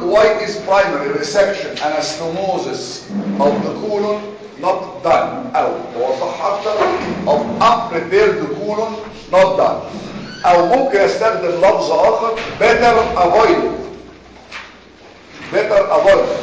why is primary resection anastomosis of the colon not done او بوضح اكتر of unprepared colon not done او ممكن استخدم لفظ اخر better avoided better avoided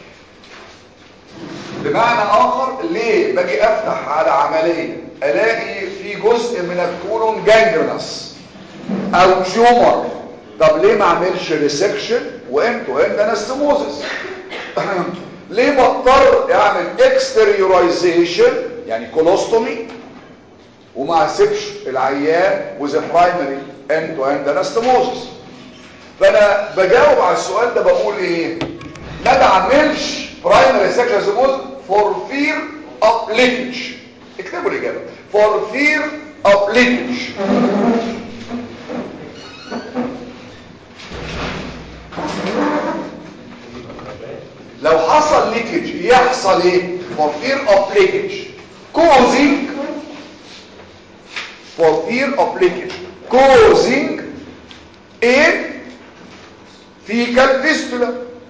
بمعنى اخر ليه باجي افتح على عملية الاقي في جزء من الكولون جانجرنس او تيومر طب ليه ما اعملش ريسكشن وانتو اند انستموزس ليه بضطر اعمل اكستريورايزيشن يعني كولوستومي وما اسيبش العيان وذ برايمري اند تو اند انستموزس فانا بجاوب على السؤال ده بقول ايه ما بعملش برايمري سكشن انستموزس فور فير اوف ليكج اكتبوا الاجابه فور فير اوف ليكج لو حصل ليكج يحصل ايه for fear of leakage causing for fear of leakage causing a fecal fistula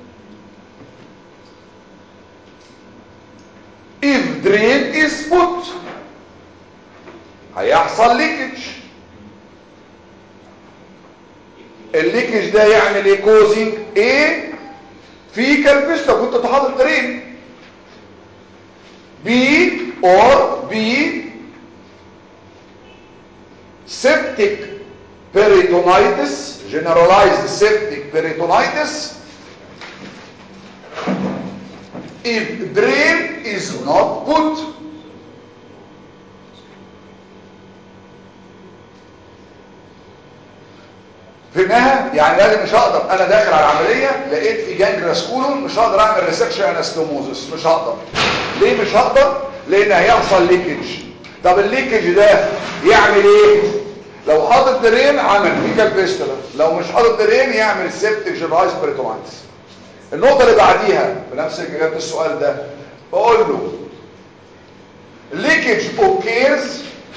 if drain is put هيحصل ليكج الليكج ده يعمل ايه causing ايه في كالفيستا كنت تحاضر ترين بي اور بي septic peritonitis generalized septic peritonitis if drain is not put فهمناها يعني لازم مش هقدر انا داخل على العمليه لقيت في جانجرس كولون مش هقدر اعمل ريسكشن انستوموزس مش هقدر ليه مش هقدر لان هيحصل ليكج طب الليكج ده يعمل ايه لو حاطط درين عمل فيكال فيستولا لو مش حاطط درين يعمل سيبتك جنرايز بريتومايتس النقطه اللي بعديها بنفس اجابه السؤال ده بقول له leakage occurs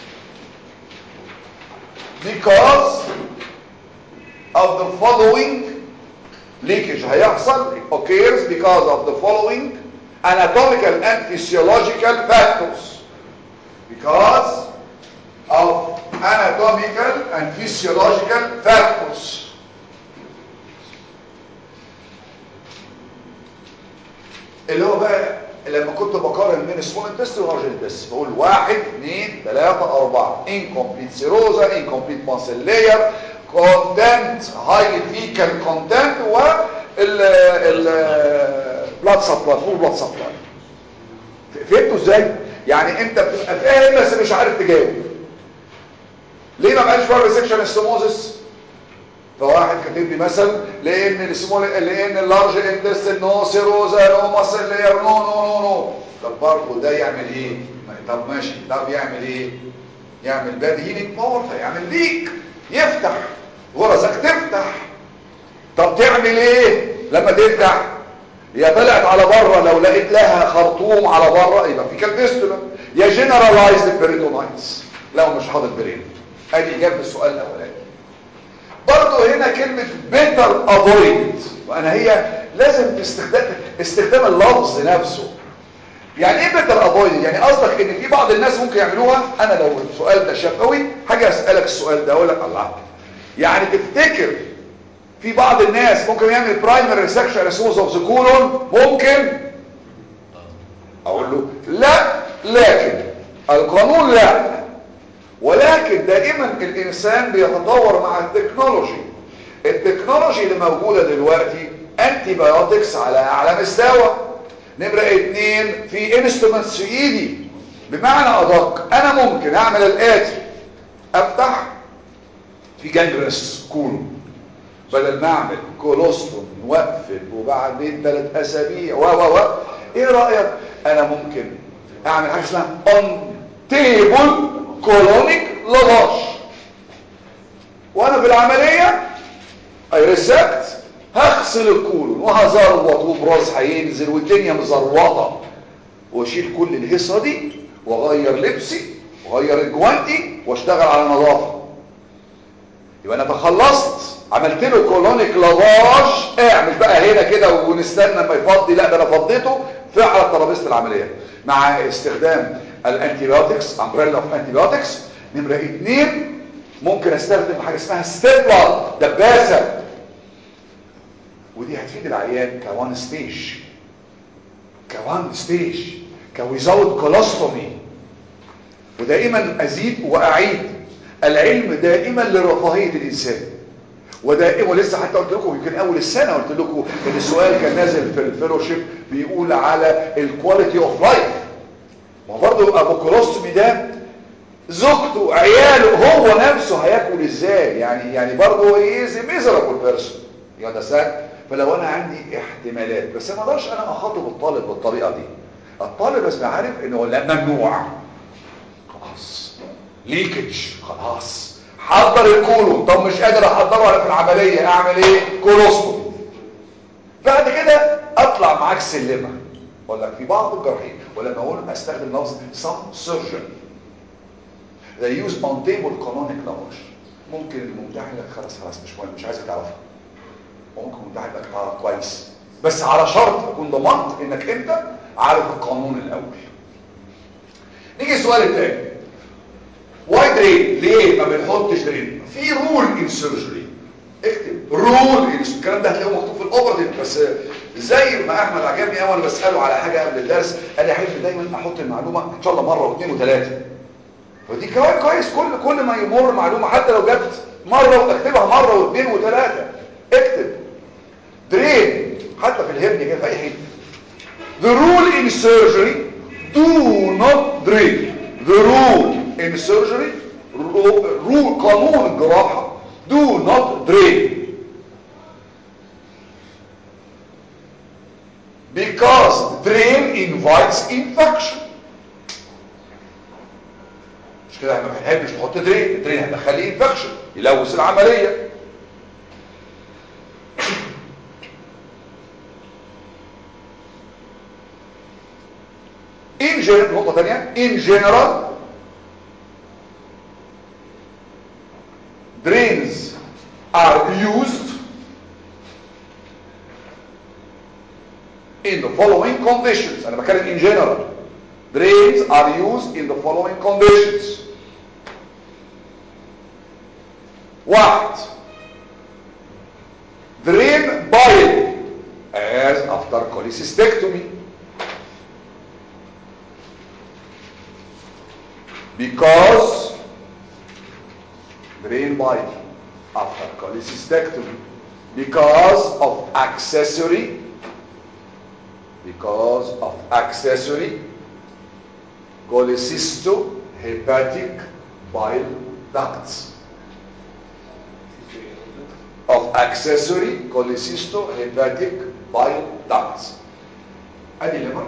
because of the following leakage هيحصل occurs because of the following anatomical and physiological factors because of anatomical and physiological factors اللي هو بقى لما كنت بقارن بين سمول انتست ولارج انتست بقول واحد اثنين ثلاثة أربعة incomplete serosa incomplete muscle layer content high fecal content و ال ال blood supply full blood supply فهمتوا ازاي يعني انت بتبقى فاهم بس مش عارف تجاوب ليه ما بقاش فيها ريسكشن استوموزس فواحد كاتب لي مثلا لان السمول لان اللارج انتستين نو سيروزا نو ماسل لاير نو نو نو نو طب برضه ده يعمل ايه طب ماشي طب يعمل ايه يعمل باد هيلينج باور فيعمل ليك يفتح غرزك تفتح طب تعمل ايه لما تفتح هي طلعت على بره لو لقيت لها خرطوم على بره يبقى في كالفيستولا يا جنرالايزد بيريتونايتس لو مش حاطط برين ادي اجابه السؤال الاولاني برضه هنا كلمه بيتر افويد وانا هي لازم استخدام استخدام اللفظ نفسه يعني ايه بيتر افويد يعني قصدك ان في بعض الناس ممكن يعملوها انا لو السؤال ده شفوي حاجه اسالك السؤال ده اقول لك الله يعني تفتكر في بعض الناس ممكن يعمل برايمري ريسكشن ريسوس اوف ذا كولون ممكن اقول له لا لكن القانون لا ولكن دائما الانسان بيتطور مع التكنولوجي التكنولوجي اللي موجوده دلوقتي انتي بايوتكس على اعلى مستوى نمره اتنين في انسترومنتس في ايدي بمعنى ادق انا ممكن اعمل الاتي افتح في جانجرس كولون بدل ما اعمل كولوستوم واقفل وبعدين ثلاث اسابيع و و و ايه رايك انا ممكن اعمل حاجه اسمها اون تيبل كولونيك لافاج وانا في العمليه اي ريسكت هغسل الكولون وهزروط وبراز هينزل والدنيا مزروطه واشيل كل الهصه دي واغير لبسي واغير الجوانتي واشتغل على نظافه يبقى انا تخلصت عملت له كولونيك لافاج اعمل بقى هنا كده ونستنى لما يفضي لا ده انا فضيته فعلا ترابيزه العمليه مع استخدام الانتيبيوتكس امبريلا اوف انتيبيوتكس نمره اثنين ممكن استخدم حاجه اسمها ستيبلر دباسه ودي هتفيد العيان كوان ستيج كوان ستيج كويزاوت كولوستومي ودائما ازيد واعيد العلم دائما لرفاهيه الانسان ودائما ولسه حتى قلت لكم يمكن اول السنه قلت لكم ان السؤال كان نازل في الفيلوشيب بيقول على الكواليتي اوف لايف ما برضه ابو كولوستومي ده زوجته عياله هو نفسه هياكل ازاي يعني يعني برضه ايز ميزرابل بيرسون يا ده سهل فلو انا عندي احتمالات بس ما اقدرش انا اخاطب الطالب بالطريقه دي الطالب بس عارف انه لا ممنوع خلاص ليكج خلاص حضر الكولون طب مش قادر احضره ولا في العمليه اعمل ايه كولوستومي بعد كده اطلع معاك سلمه اقول لك في بعض الجراحين ولما اقول استخدم لفظ some surgeon they use on table colonic lavage ممكن الممتحن لك خلاص خلاص مش مهم مش عايزك تعرفها وممكن الممتحن يبقى تعرف كويس بس على شرط اكون ضمنت انك انت عارف القانون الاول نيجي السؤال الثاني واي درين ليه ما بنحطش درين في رول ان سيرجري اكتب رول ان الكلام ده هتلاقيه مكتوب في الاوبرتيف بس زي ما احمد عجبني قوي انا بساله على حاجه قبل الدرس قال لي احب دايما احط المعلومه ان شاء الله مره واثنين وثلاثه ودي كمان كويس كل كل ما يمر معلومه حتى لو جت مره واكتبها مره واثنين وثلاثه اكتب درين حتى في الهرني كده في اي حته the rule in surgery do not drain the rule in surgery rule قانون الجراحه do not drain because drain invites infection مش كده احنا ما بنحبش نحط درين الدرين هيدخل لي انفكشن يلوث العمليه in general نقطه ثانيه in general drains are used in the following conditions انا بتكلم in general drains are used in the following conditions واحد drain bile as after cholecystectomy because drain bile after cholecystectomy because of accessory because of accessory cholecystohepatic bile ducts of accessory cholecystohepatic bile ducts ادي ليفر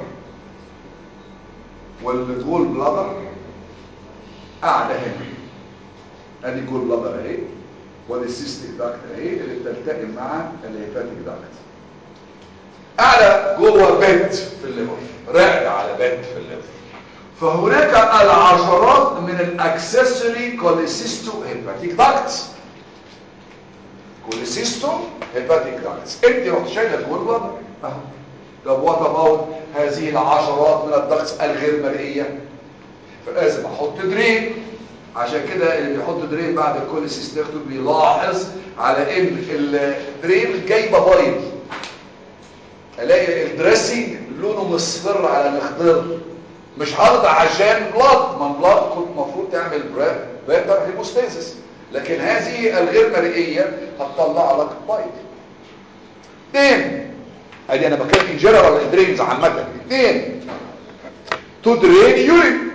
والجول بلادر قاعده هنا ادي جول بلادر اهي والسيستيك داكت اهي اللي بتلتقي مع الهيباتيك داكت قاعده جوه بنت في الليفر راقده على بنت في الليفر فهناك العشرات من الاكسسوري كوليسيستو هيباتيك داكتس كوليسيستو هيباتيك داكتس انت رحت شايله الجول بلادر اهو طب وات اباوت هذه العشرات من الداكتس الغير مرئيه فلازم احط درين عشان كده اللي بيحط درين بعد كل سيستخدم بيلاحظ على ان الدرين جايبه بايض الاقي الدريسنج لونه مصفر على المخضر مش حاطط عشان بلاد ما بلاد كنت المفروض تعمل بيتر هيموستاسيس لكن هذه الغير مرئيه هتطلع لك بايض اثنين ادي انا بتكلم ان جنرال الدرينز عامه اثنين تو درين يورين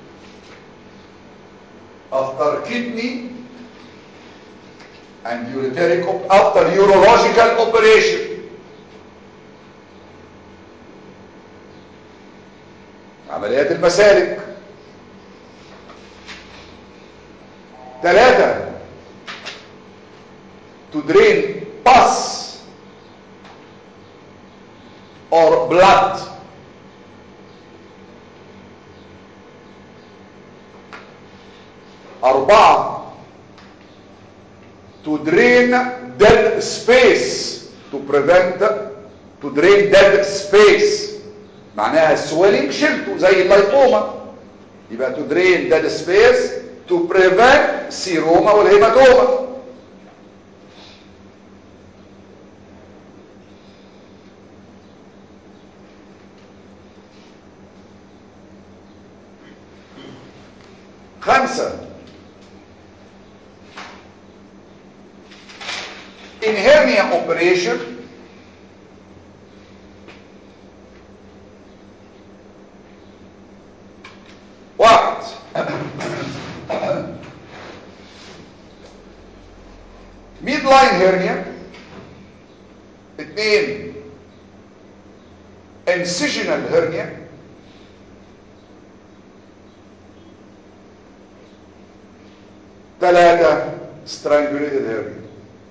after kidney and ureteric after urological operation عمليات المسالك ثلاثة to drain pus or blood أربعة to drain dead space to prevent to drain dead space معناها السويلنج شلته زي اللايبوما يبقى to drain dead space to prevent سيروما والهيماتوما خمسة in hernia operation واحد ميد لاين هيرنيا اثنين incisional هيرنيا ثلاثة strangulated hernia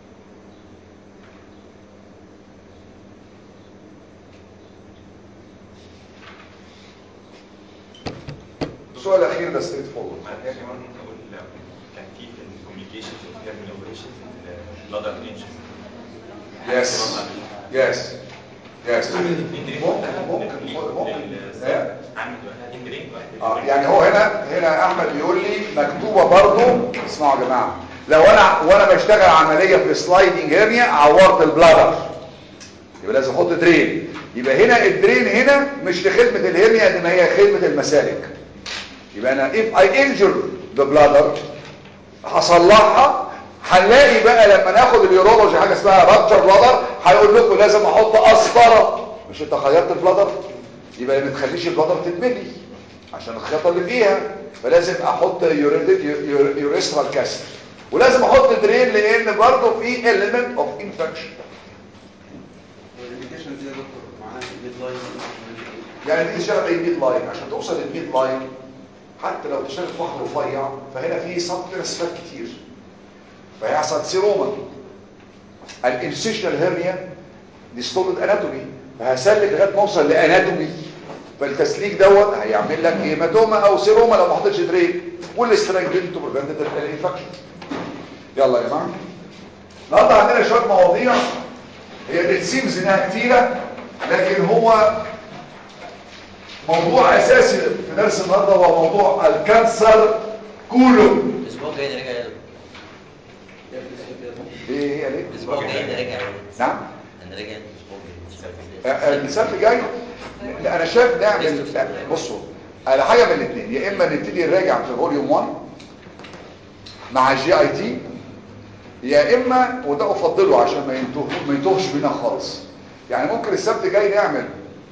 السؤال الأخير ده ستريت فورورد مع كده كمان ممكن اقول كان في في الكوميونيكيشنز وفي الاوبريشنز اللادر انجن يس يس يس ممكن ممكن ممكن ها؟ عامل واحد اندرين اه واحد يعني هو هنا هنا احمد بيقول لي مكتوبه برضو اسمعوا يا جماعه لو انا وانا بشتغل عمليه في سلايدنج هيرنيا عورت البلادر يبقى لازم احط درين يبقى هنا الدرين هنا مش لخدمه الهيرنيا قد ما هي خدمه المسالك يبقى انا if I injure the bladder هصلحها هنلاقي بقى لما ناخد اليورولوجي حاجه اسمها رابتشر بلادر هيقول لكم لازم احط قسطره مش انت خيطت البلادر يبقى ما تخليش البلادر تتملي عشان الخيطه اللي فيها فلازم احط يوريسترال كاسر ولازم احط درين لان برضه في element of infection الانديكيشن دي يا دكتور معناها ميد لاين يعني دي تشتغل اي ميد لاين عشان توصل للميد لاين حتى لو تشتغل في بحر رفيع فهنا في سبكرس فات كتير فيحصل سيروما الانسيشنال هيرنيا ديستورد اناتومي فهسلك لغايه ما اوصل لاناتومي فالتسليك دوت هيعمل لك هيماتوما او سيروما لو ما حطيتش درين والسترانجلين تو بريفنت الانفكشن يلا يا جماعه النهارده عندنا شويه مواضيع هي بتسيمز انها كتيره لكن هو موضوع اساسي في درس النهارده هو موضوع الكانسر كله الاسبوع الجاي نراجع يلا. ايه هي ليه الاسبوع الجاي نراجع نعم هنراجع الاسبوع الجاي آه، آه، السبت الجاي لا انا شايف نعمل لا، بصوا على حاجه من الاثنين يا اما نبتدي نراجع في فوليوم 1 مع الجي اي تي يا اما وده افضله عشان ما ينتوه ما ينتوهش بينا خالص يعني ممكن السبت الجاي نعمل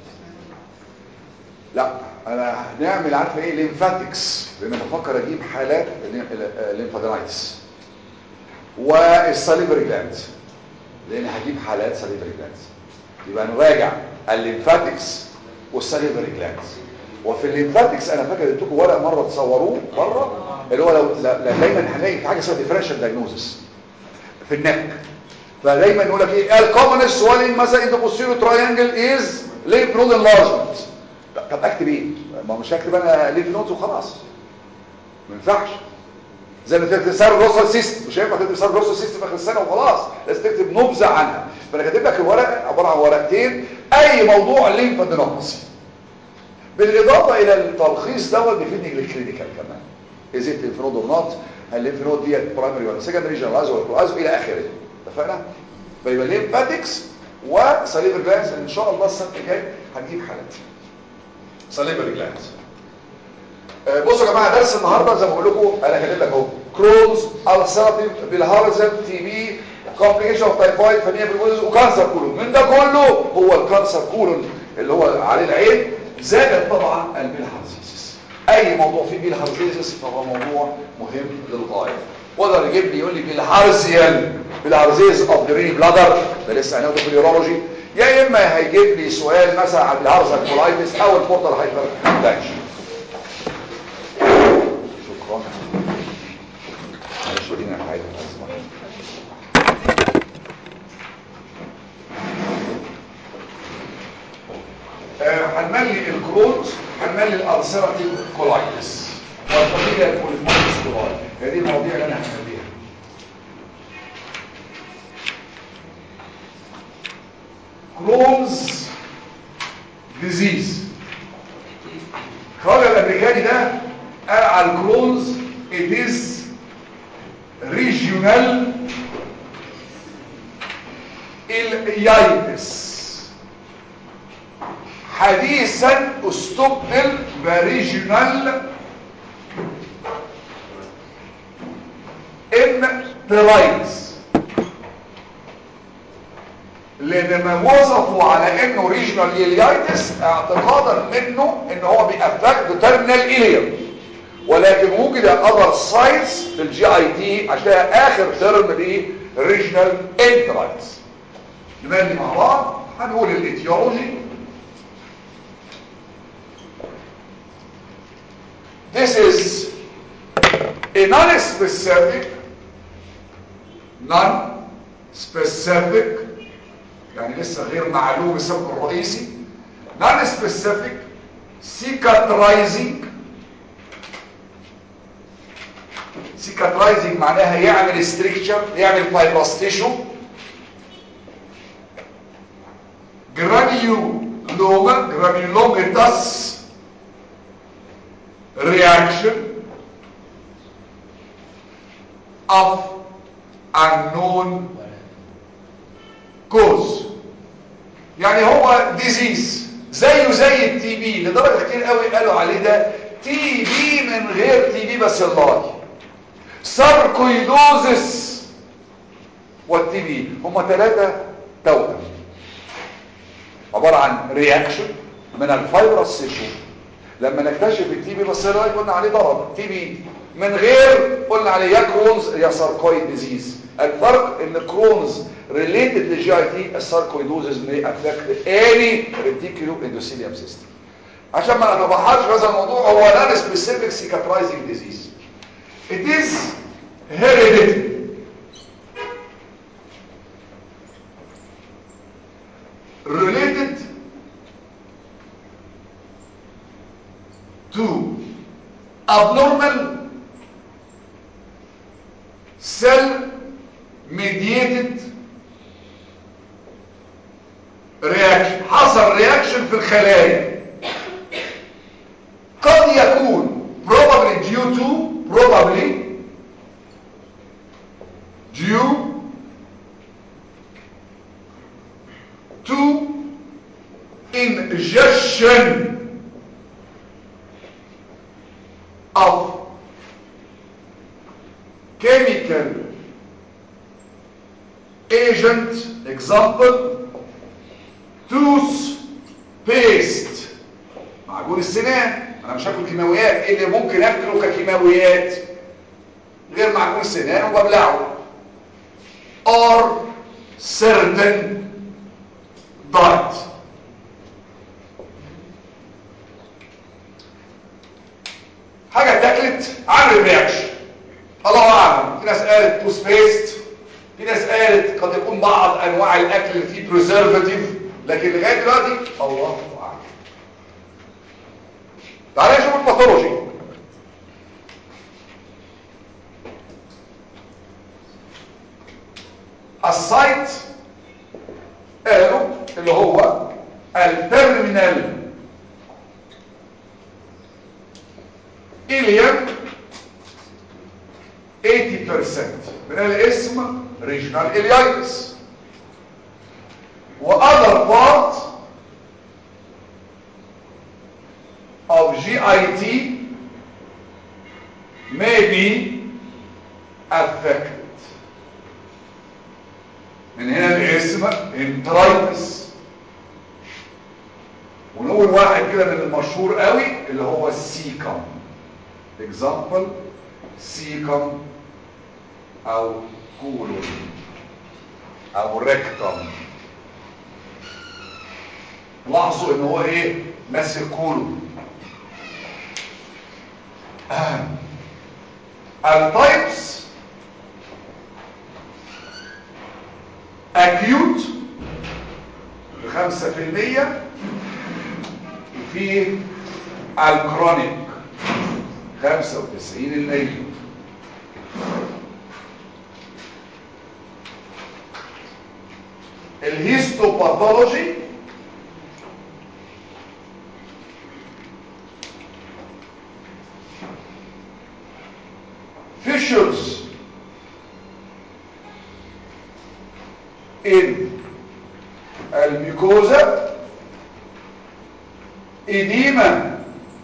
لا انا هنعمل عارف ايه ليمفاتكس لان بفكر اجيب حالات الليمفادينايتس والساليفري جلاندز لان هجيب حالات ساليفري جلاندز يبقى نراجع الليمفاتكس والساليفري جلاندز وفي الليمفاتكس انا فاكر اديتكم ورقه مره تصوروه مره اللي هو لو لا لا دايما هنلاقي في حاجه اسمها ديفرنشال دايجنوزس في النك فدايما نقول لك ايه الكومن سوالين مثلا انت بوستيرو تراينجل از ليف نود انلارجمنت طب اكتب ايه ما مش هكتب انا ليف نودز وخلاص ما ينفعش زي ما تكتب سار روسال سيست مش هينفع تكتب سار روسال سيست في اخر السنه وخلاص لازم تكتب نبذه عنها فانا كاتب لك الورقه عباره عن ورقتين اي موضوع ليمفادينوباثي بالاضافه الى التلخيص دوت بيفيدني للكلينيكال كمان از ات ليمف نود اور نوت هل الليمف نود ديت برايمري ولا سكندري جنرالايز ولا كولايز الى اخره اتفقنا فيبقى ليمفاتكس وسليفر جلاندز ان شاء الله السنه الجاي هنجيب حالات سليفر جلاندز آه، بصوا يا جماعه درس النهارده زي ما بقول لكم انا كاتب لك اهو كرونز السراتيف بالهارزن تي بي كومبليكيشن اوف تايفويد فانيا بالبوزز وكانسر كولون من ده كله هو الكانسر كولون اللي هو عليه العين زائد طبعا البيلهارزيسيس اي موضوع فيه بيلهارزيسيس فهو موضوع مهم للغايه وقدر يجيب لي يقول لي بالهارزيال بالهارزيز اوف ذا ريني بلادر ده لسه هناخده في اليورولوجي يا اما هيجيب لي سؤال مثلا عن الهارزال كولايتس او البورتال هايبر تنشن شكرا معلش ادينا حاجه هنملي الكرونز هنملي الالسيراتيف كولايتس والفاميليا البوليفماتيس كولاي هذه المواضيع اللي انا هنمليها كرونز ديزيز الراجل الامريكاني ده قال على الكرونز it is regional اليايتس حديثا استبدل بريجونال انترايتس لان ما وصفوا على انه ريجونال اليايتس اعتقادا منه ان هو بيأفكت تيرمينال اليم ولكن وجد اذر سايتس في الجي اي تي عشان اخر ترم دي ريجونال انترايتس نبني مع بعض هنقول الايتيولوجي This is a non-specific, non-specific, يعني لسه غير معلوم السبب الرئيسي non-specific, cicatrizing, cicatrizing معناها يعمل structure, يعمل fibrous tissue, granuloma, granulomatous, reaction of unknown cause يعني هو ديزيز زيه زي التي بي لدرجه كتير قوي قالوا عليه ده تي بي من غير تي بي بس اللاي ساركويدوزس والتي بي هما ثلاثه توأم عباره عن رياكشن من الفيبرس تيشو لما نكتشف التي بي بس اللاي قلنا عليه ضرر تي بي من غير قلنا عليه يا كرونز يا ساركويد ديزيز الفرق ان كرونز ريليتد للجي اي تي الساركويدوزز may affect any reticular endothelium system عشان ما نتبحرش في هذا الموضوع هو non specific cicatrizing disease it is hereditary related to abnormal cell mediated reaction حصل reaction في الخلايا قد يكون probably due to probably due to ingestion of chemical agent example tooth paste معجون السنان انا مش هاكل كيماويات ايه اللي ممكن اكله ككيماويات غير معجون السنان وببلعه or certain diet حاجه اتاكلت عمل رياكشن الله اعلم في ناس قالت توث بيست في ناس قالت قد يكون بعض انواع الاكل اللي فيه بريزرفاتيف لكن لغايه دلوقتي الله اعلم تعالى نشوف الباثولوجي السايت قالوا اللي هو الترمينال إليم 80% من الاسم ريجنال إليايتس وأذر part of GIT may be affected من هنا الاسم انترايتس ونقول واحد كده من المشهور قوي اللي هو السيكم example سيكم او كولون او ريكتم لاحظوا ان هو ايه ماسك كولون التايبس اكيوت بخمسة في المية وفي الكرونيك خمسة وتسعين المية الهيستوباثولوجي fissures in الميكوزا إديمة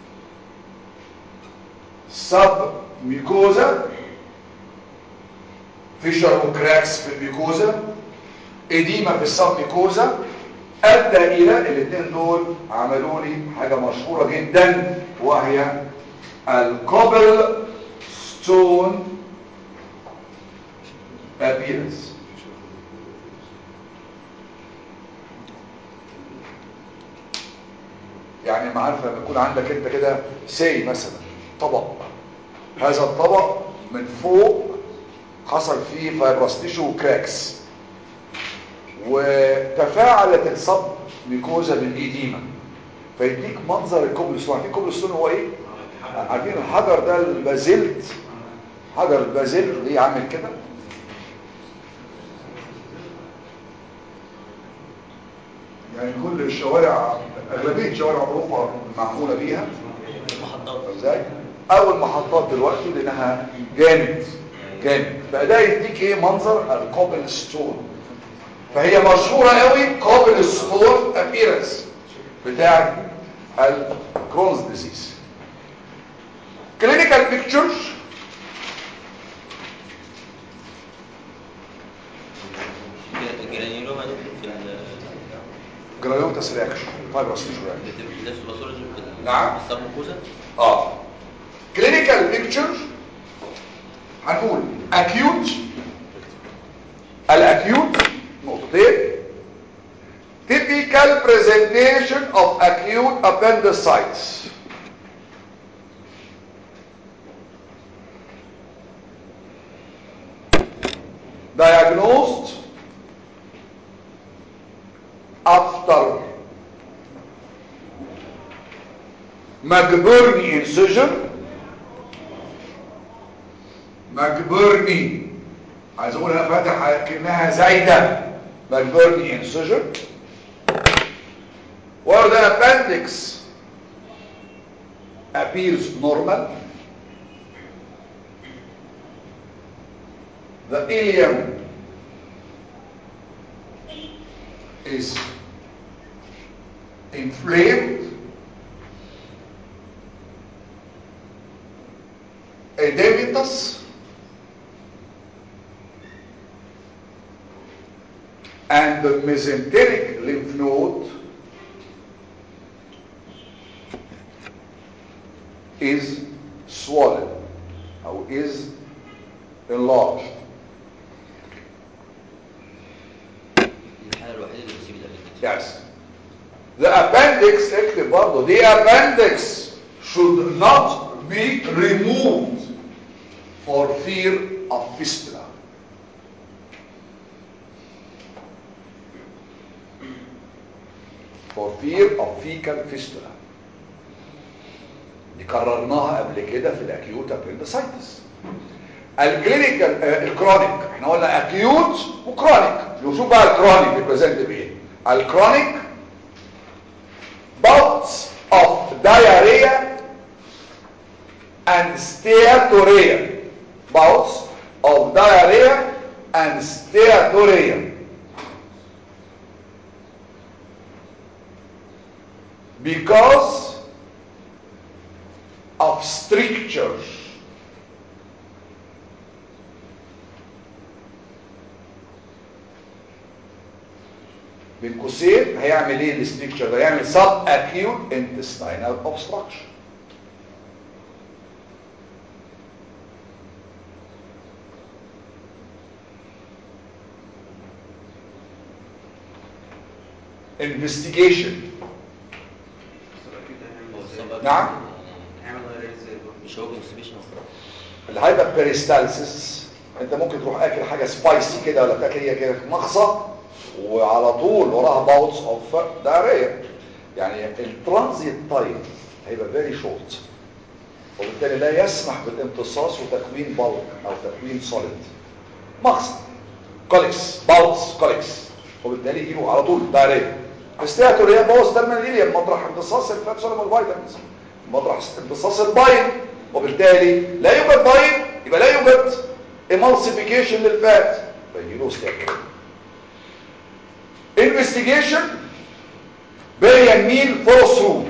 سب ميكوزا فيشر وكراكس في الميكوزا إديمة في السب ميكوزا أدى إلى الاثنين دول عملوا لي حاجة مشهورة جدا وهي الكوبل ستون appearance يعني ما عارف لما يكون عندك انت كده سي مثلا طبق هذا الطبق من فوق حصل فيه فايبراستيشو وكراكس وتفاعلت الصب ميكوزا بالايديما فيديك منظر الكوبلستون عارفين الكوبلستون هو ايه عارفين الحجر ده البازلت حجر البازلت ليه عامل كده يعني كل الشوارع اغلبيه شوارع اوروبا معموله بيها المحطات ازاي اول محطات دلوقتي لانها جامد جامد فده يديك ايه منظر الكوبل ستون فهي مشهوره قوي كوبل ستون ابيرنس بتاع الكرونز ديزيز كلينيكال بيكتشرز الجرانيولوما دول في ال جرانيوتاس رياكشن فايبروستيشن ده الباثولوجي في نعم. السبموكوزا اه كلينيكال بيكتشر هنقول اكيوت الاكيوت نقطتين typical presentation of acute appendicitis diagnosed after مجبرني انسجن مجبرني عايز اقول انا فاتح كانها زايده مجبرني انسجن where the appendix appears normal the ileum is inflamed edematous and the mesenteric lymph node is swollen or is enlarged الحالة الوحيدة اللي بتسيب الابندكس yes the appendix اكتب برضه the appendix should not be removed for fear of fistula for fear of fecal fistula دي كررناها قبل كده في الاكيوت appendicitis الكلينيكال آه، الكرونيك احنا قلنا اكيوت وكرونيك نشوف بقى الكرونيك بيبريزنت بايه الكرونيك bouts of diarrhea and steatorrhea bouts of diarrhea and steatorrhea because of strictures بين قوسين هيعمل ايه الاستركشر ده يعمل سب اكيوت انتستينال اوبستراكشن investigation هو السبب نعم. هيعمل غير ازاي برضه؟ مش هو كونستيبيشن الهايبر بيريستالسيس انت ممكن تروح اكل حاجه سبايسي كده ولا تاكل هي كده مخصه وعلى طول وراها باوتس اوف دايريا يعني الترانزيت تايم هيبقى فيري شورت وبالتالي لا يسمح بالامتصاص وتكوين بالك او تكوين سوليد مخصه كوليكس باوتس كوليكس وبالتالي يجيله على طول دايريه استياتور هي بوظ دم الإليم مطرح امتصاص الفاتسولم والفيتامينز مطرح امتصاص الباين وبالتالي لا يوجد باين يبقى لا يوجد emulsification للفات فيجيله استياتور investigation بيريان ميل فولو ثرو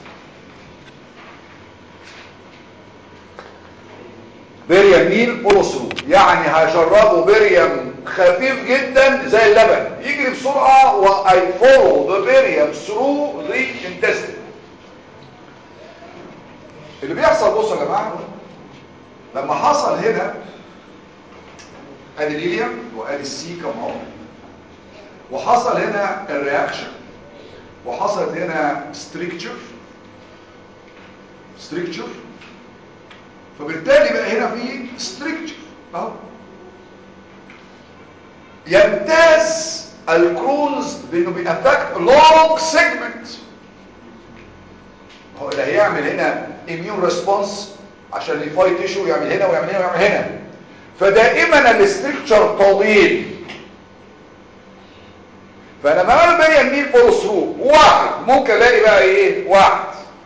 بيريان ميل فولو ثرو يعني هشربه بيريم خفيف جدا زي اللبن يجري بسرعه واي فولو ذا بيريم ثرو ذا انتستين اللي بيحصل بصوا يا جماعه لما حصل هنا ادي الإليم وادي السيكم اهو وحصل هنا الرياكشن وحصلت هنا ستريكتشر ستريكتشر فبالتالي بقى هنا في ستريكتشر اهو يمتاز الكرونز بانه بيأفكت لونج سيجمنت هو اللي هيعمل هنا اميون ريسبونس عشان يفايت تيشو يعمل هنا ويعمل هنا ويعمل هنا فدائما الاستركتشر طويل فانا ما اعمل بيا مين فول ثرو واحد ممكن الاقي بقى ايه واحد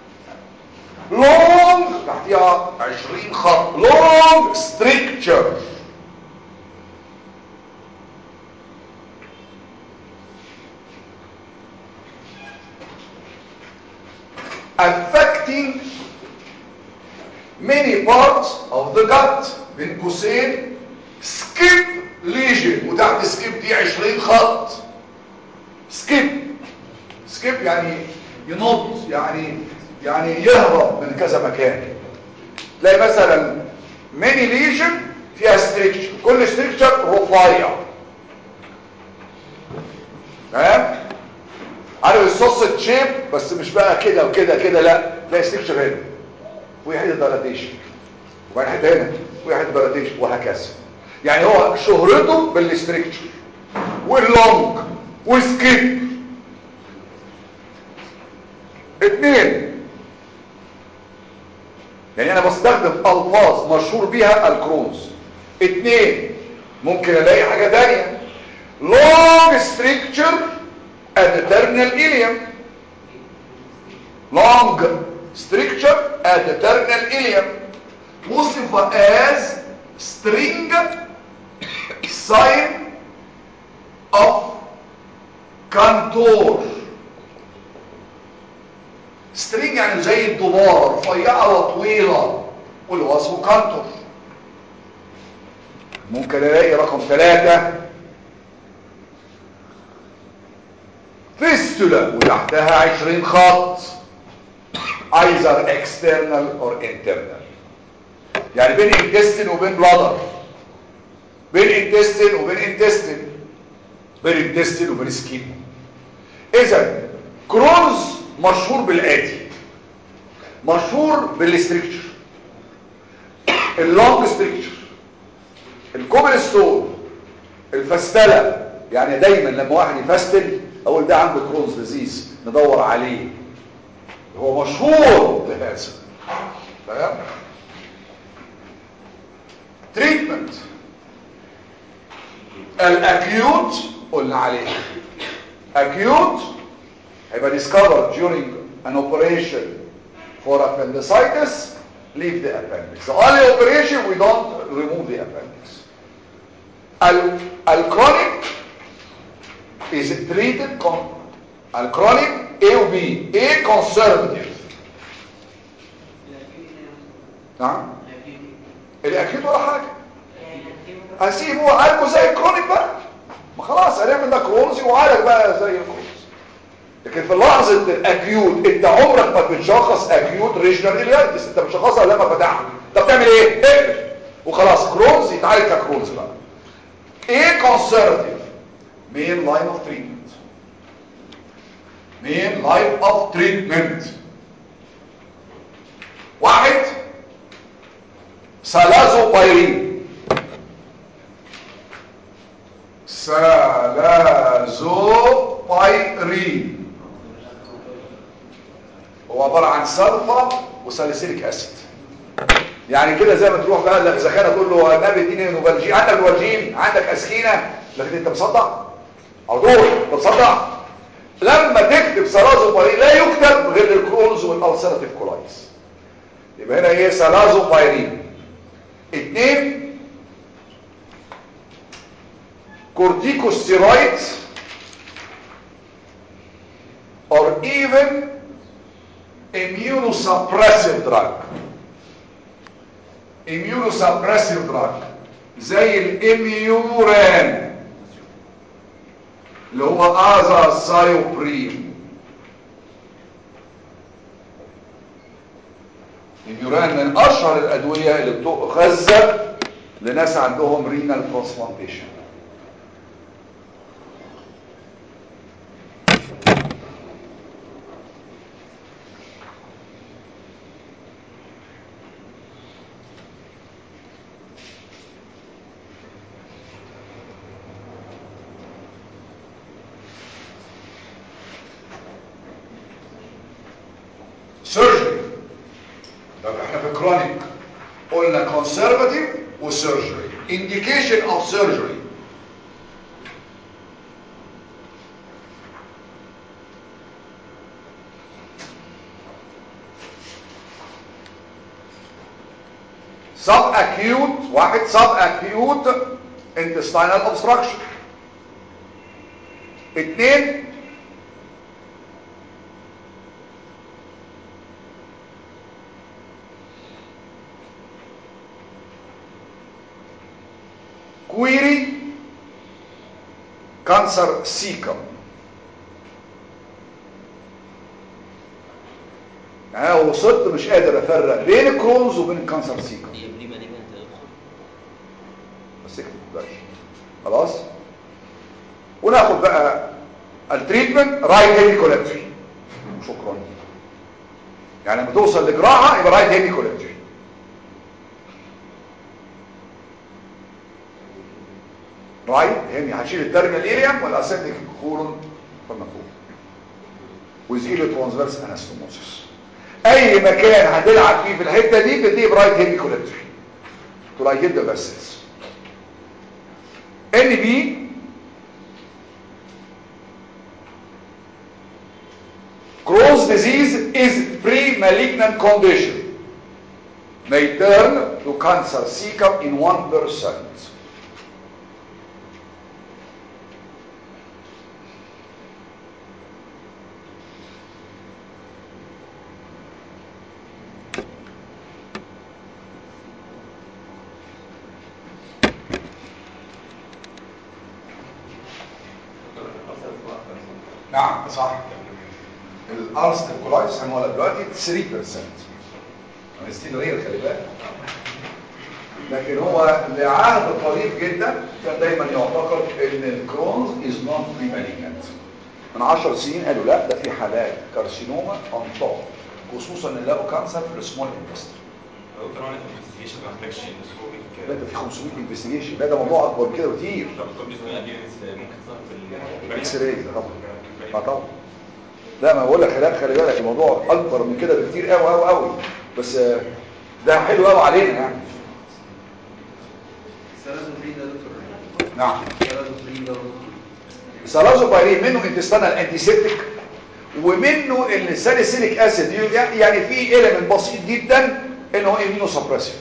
لونج تحتيها 20 خط لونج ستريكتشر affecting many parts of the gut بين قوسين skip lesion وتحت skip دي 20 خط skip skip يعني ينط يعني يعني يهرب من كذا مكان تلاقي مثلا ميني ليجن فيها ستريكشر كل ستريكشر رفيع تمام عارف السوسج شيب بس مش بقى كده وكده كده لا تلاقي ستريكشر هنا وهي حته دلاتيشن وبعدين حته هنا وهي حته دلاتيشن وهكذا يعني هو شهرته بالستريكشر واللونج وسكيب اتنين يعني انا بستخدم الفاظ مشهور بيها الكرونز اتنين ممكن الاقي حاجة تانية long structure at the terminal ileum long structure at the terminal ileum وصف as string sign of contour سترينج يعني زي الدولار رفيعه وطويله والوصف كانتور ممكن الاقي رقم ثلاثة فيستولا وتحتها عشرين خط either external or internal يعني بين intestine وبين bladder بين intestine وبين intestine بين intestine وبين سكين اذا كرونز مشهور بالآتي مشهور بالستريكتشر اللونج ستريكتشر الكوبلستون الفستلة يعني دايما لما واحد يفستل اقول ده عنده كرونز ديزيز ندور عليه هو مشهور بهذا تمام تريتمنت الاكيوت قلنا عليه اكيوت هيبقى discovered during an operation for appendicitis leave the appendix the only operation we don't remove the appendix al, al chronic is treated con al chronic A و B A conservative نعم الاكيد ولا حاجه هسيبه عالجه زي الكرونيك بقى ما خلاص عرفنا ده كرونزي وعالج بقى زي الكرونز لكن في لحظة الاكيوت انت عمرك ما بتشخص اكيوت ريجنال اليايتس انت بتشخصها لما فتحها انت بتعمل ايه اقفل وخلاص كرونز يتعالج ككرونز بقى ايه كونسرفتيف مين لاين اوف تريتمنت مين لاين اوف تريتمنت واحد سلازوبايرين سلازوبايرين هو عبارة عن سلفا وساليسيليك اسيد يعني كده زي ما تروح بقى لغزخانه تقول له النبي اديني نوبالجين عندك نوبالجين عندك اسكينه لكن انت مصدع عضوي تصدع لما تكتب سلازوبايرين لا يكتب غير الكرونز والالسراتيف كولايتس يبقى هنا ايه سلازوبايرين اتنين corticosteroids or even immunosuppressive drug immunosuppressive drug زي الاميوران اللي هو ازاسايوبرين الاميوران من اشهر الادويه اللي بتؤخذ لناس عندهم رينال ترانسبلانتيشن سيرجري طب احنا في كرونيك قلنا كونسرفاتيف وسيرجري indication of surgery sub acute واحد sub acute intestinal obstruction اتنين كويري كانسر سيكم انا وصلت مش قادر افرق بين الكرونز وبين الكانسر سيكم هي بريما ليجنت يا دكتور بس اكتب بلاش خلاص وناخد بقى التريتمنت رايت هيمي كولابتري شكرا يعني لما توصل لجراحه يبقى رايت هيمي كولابتري رايت هيمي هتشيل الترمينال اريم ولا اسندك كولون فالمفروض وزيل ترانسفيرس انستوموسيس اي مكان هتلعب فيه في الحته دي بتجيب رايت هيمي كولابتري to like the vessels NB Crohn's disease is pre-malignant condition may turn to cancer cecum in 1%. نعم صح الارست كولايتس هنقولها دلوقتي 3% ستيل ريال خلي بالك لكن هو لعهد قريب جدا كان دايما يعتقد ان الكرونز از نوت بريماليجنت من 10 سنين قالوا لا ده في حالات كارسينوما اون توب خصوصا ان لقوا كانسر في السمول انتستين دكتور هو الانفستيجيشن ما محتاجش اندوسكوبيك لا ده في 500 انفستيجيشن لا ده موضوع اكبر من كده بكتير طب الطب بيسمى ابيرنس ممكن تظهر في اكس راي طبعا اه طبعا لا ما بقول لك خلي خلي بالك الموضوع اكبر من كده بكتير قوي قوي قوي بس آه، ده حلو قوي علينا يعني سلازوفرين ده دكتور نعم سلازوفرين ده سلازوبايرين منه انتستانال انتيسيبتيك ومنه الساليسيليك اسيد يعني في ايلمنت بسيط جدا ان هو امينو سبريسيف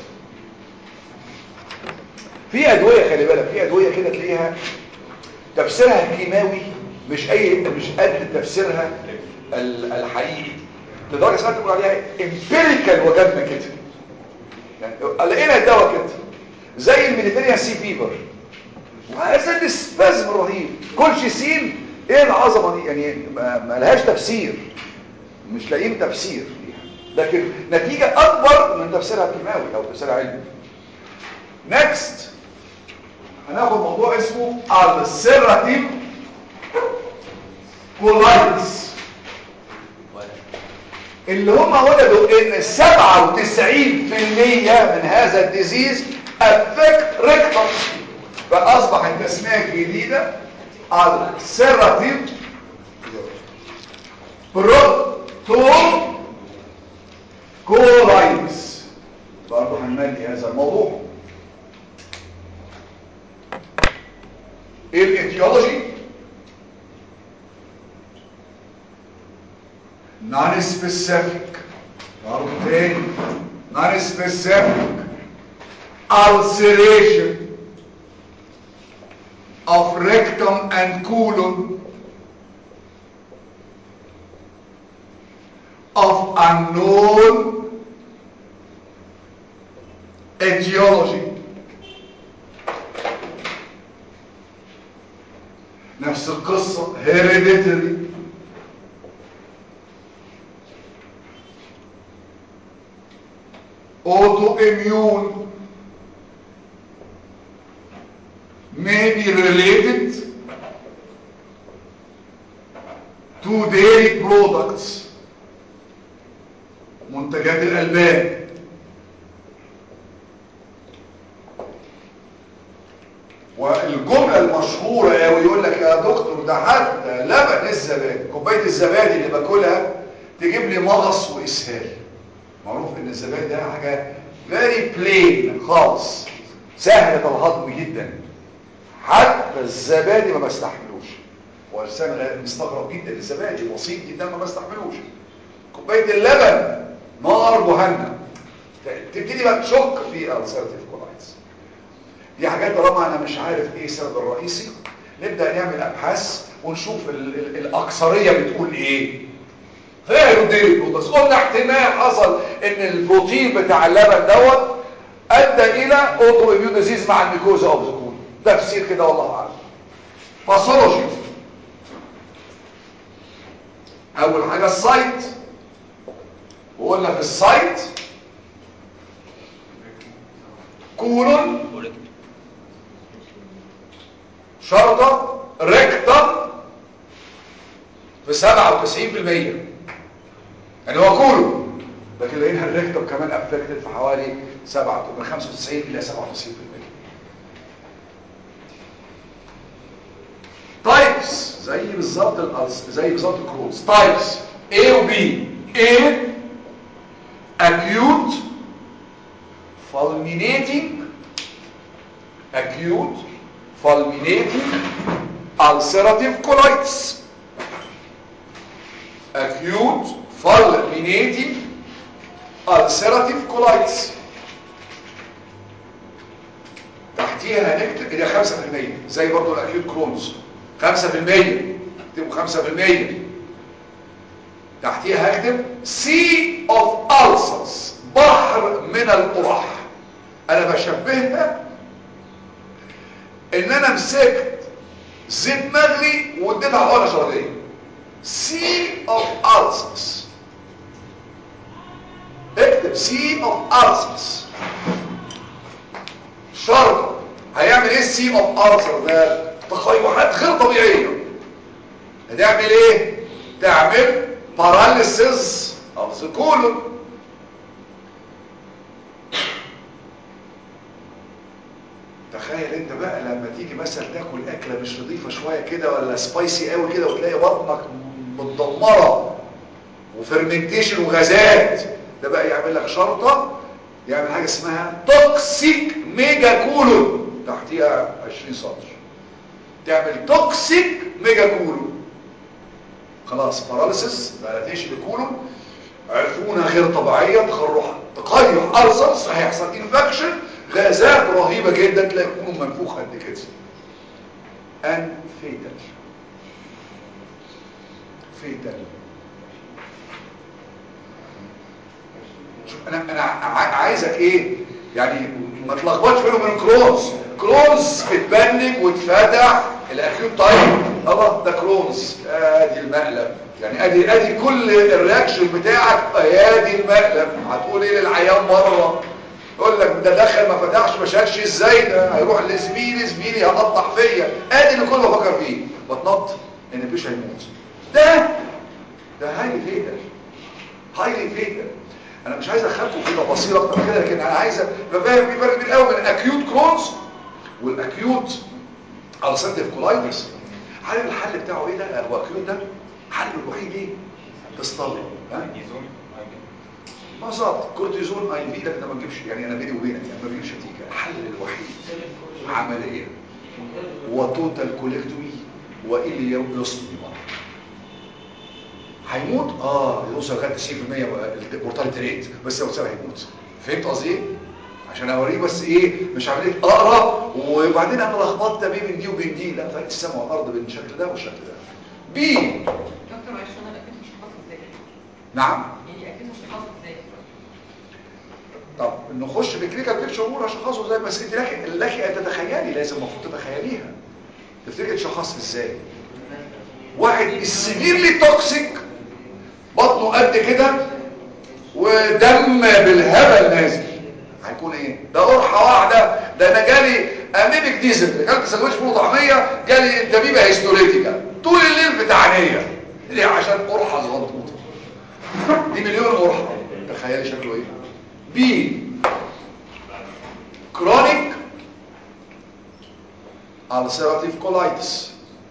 في ادويه خلي بالك في ادويه كده تلاقيها تفسيرها الكيماوي مش اي مش قد تفسيرها ال- الحقيقي لدرجه ساعات تقول عليها امبيريكال وجدنا كده يعني لقينا الدواء كده زي الميديتيريان سي فيفر وهذا السبازم الرهيب كل سين ايه العظمه دي يعني ما, ما لهاش تفسير مش لاقيين تفسير ليها لكن نتيجه اكبر من تفسيرها الكيماوي او تفسيرها علمي نيكست هناخد موضوع اسمه السيراتيف كولايتس اللي هم وجدوا ان 97% من هذا الديزيز افكت ريكتم فاصبح التسميه الجديده السيراتيف بروتون كولايتس برضه هنملي هذا الموضوع ايه الايتيولوجي non specific برضه تاني non specific ulceration of rectum and colon of unknown etiology نفس القصة hereditary autoimmune may be related to dairy products منتجات الألبان والجملة المشهورة قوي يقول لك يا دكتور ده حتى لبن الزبادي كوباية الزبادي اللي باكلها تجيب لي مغص وإسهال معروف ان الزبادي ده حاجة very plain خالص سهلة الهضم جدا حتى الزبادي ما بستحملوش والسنة مستغرب جدا الزبادي بسيط جدا ما بستحملوش كوباية اللبن نار جهنم تبتدي بقى تشك في السيرتيف كولايتس دي حاجات طالما انا مش عارف ايه السبب الرئيسي نبدأ نعمل ابحاث ونشوف ال ال الاكثرية بتقول ايه فاهم دي بس قلنا احتمال حصل ان البروتين بتاع اللبن دوت ادى الى اوتو اميون ديزيز مع الميكوزا اوف ذا كول تفسير كده والله اعلم باثولوجي اول حاجه السايت وقلنا في السايت كولون شرطه ريكتم في 97% يعني هو كله لكن لقينا الريكتم كمان افكتد في حوالي 7 من 95 الى 97% تايبس زي بالظبط الألس زي بالظبط الكروز تايبس A و B A acute fulminating acute fulminating ulcerative colitis acute fulminating ulcerative colitis تحتيها هنكتب اللي 5% زي برضو الاكيوت كرونز 5% اكتبوا 5% تحتيها هكتب sea of ulcers بحر من القرح انا بشبهها ان انا مسكت زيت مغلي واديتها حقنه شرجيه sea of ulcers اكتب sea of ulcers شرط هيعمل ايه السي اوف ارثر ده تقيحات غير طبيعيه هتعمل ايه تعمل باراليسيس اوف ذا كولون تخيل انت بقى لما تيجي مثلا تاكل اكله مش نظيفه شويه كده ولا سبايسي قوي كده وتلاقي بطنك متدمره وفرمنتيشن وغازات ده بقى يعمل لك شرطه يعمل حاجه اسمها توكسيك ميجا كولون تحتيها 20 سطر تعمل توكسيك ميجا كولون خلاص باراليسيس باراليتيشن الكولون عرفونها غير طبيعيه تخرح تقيح ارسلس هيحصل انفكشن غازات رهيبه جدا تلاقي الكولون منفوخ قد كده ان فيتال فيتال شوف انا انا عايزك ايه يعني ما تلخبطش بينهم وبين كرونز كرونز اتبنج واتفتح الاكيوت تايب الله ده كرونز ادي المقلب يعني ادي ادي كل الرياكشن بتاعك ادي المقلب هتقول ايه للعيان بره يقول لك ده دخل ما فتحش ما شالش ازاي ده هيروح لزميلي زميلي هقطع فيا ادي اللي كله بفكر فيه بتنط ان البيش هيموت ده ده هايلي فيتال هايلي فيتال انا مش عايز ادخلكم في تفاصيل اكتر كده لكن انا عايز افهم في فرق كبير قوي بين الاكيوت كرونز والاكيوت السنتيف كولايتس عارف الحل بتاعه ايه ده هو اكيوت ده حل الوحيد ايه تصطلب ها بالظبط كورتيزون اي في لكن ما تجيبش يعني انا بيني وبينك يعني ما بيجيبش نتيجه الحل الوحيد عمليه وتوتال كولكتومي واليوستومي هيموت اه يوصل لغايه 90% المورتاليتي ريت بس لو سابها هيموت فهمت قصدي ايه عشان اوريك بس ايه مش عمليه اقرا وبعدين انا لخبطت بيه بين دي وبين دي لا فرق السماء والارض بين الشكل ده والشكل ده بي دكتور معلش انا اكيد مش هخلص ازاي نعم يعني اكيد مش هخلص ازاي طب نخش في كلينيكال بيكتشر ونقول اشخاصه زي بس انت لك لك ان تتخيلي لازم المفروض تتخيليها تفتكر تشخص ازاي واحد السيفيرلي توكسيك بطنه قد كده ودم بالهبل نازل هيكون ايه ده قرحه واحده ده انا جالي اميبك ديزل اكلت سندوتش فول وطعميه جالي دبيبه هيستوريتيكا طول الليل في تعنيه ليه عشان قرحه صغنطوطه دي مليون قرحه تخيلي شكله ايه بي كرونيك ulcerative colitis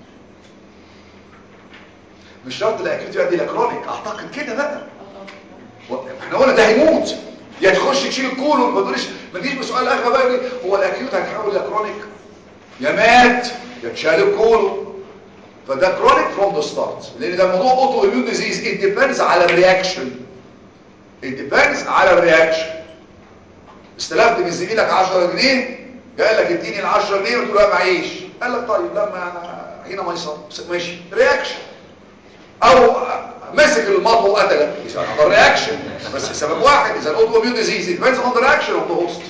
مش شرط الاكيوت يؤدي الى كرونيك اعتقد كده بقى و- احنا قلنا ده هيموت يا تخش تشيل الكولون ما تقوليش ما تجيش بسؤال اخر بقى يقول لي هو الاكيوت هيتحول الى كرونيك يا مات يا تشال الكولون فده كرونيك فروم ذا ستارت لان ده موضوع اوتو اميون ديزيز ات ديبندز على الرياكشن ات ديبندز على الرياكشن استلفت من زميلك 10 جنيه قال لك اديني ال 10 جنيه قلت له لا معيش قال لك طيب لما حين ما يصاب ماشي رياكشن او مسك المطوه وقتلك ده رياكشن بس سبب واحد اذا الاوتو اميون ديزيز it depends on the reaction of the host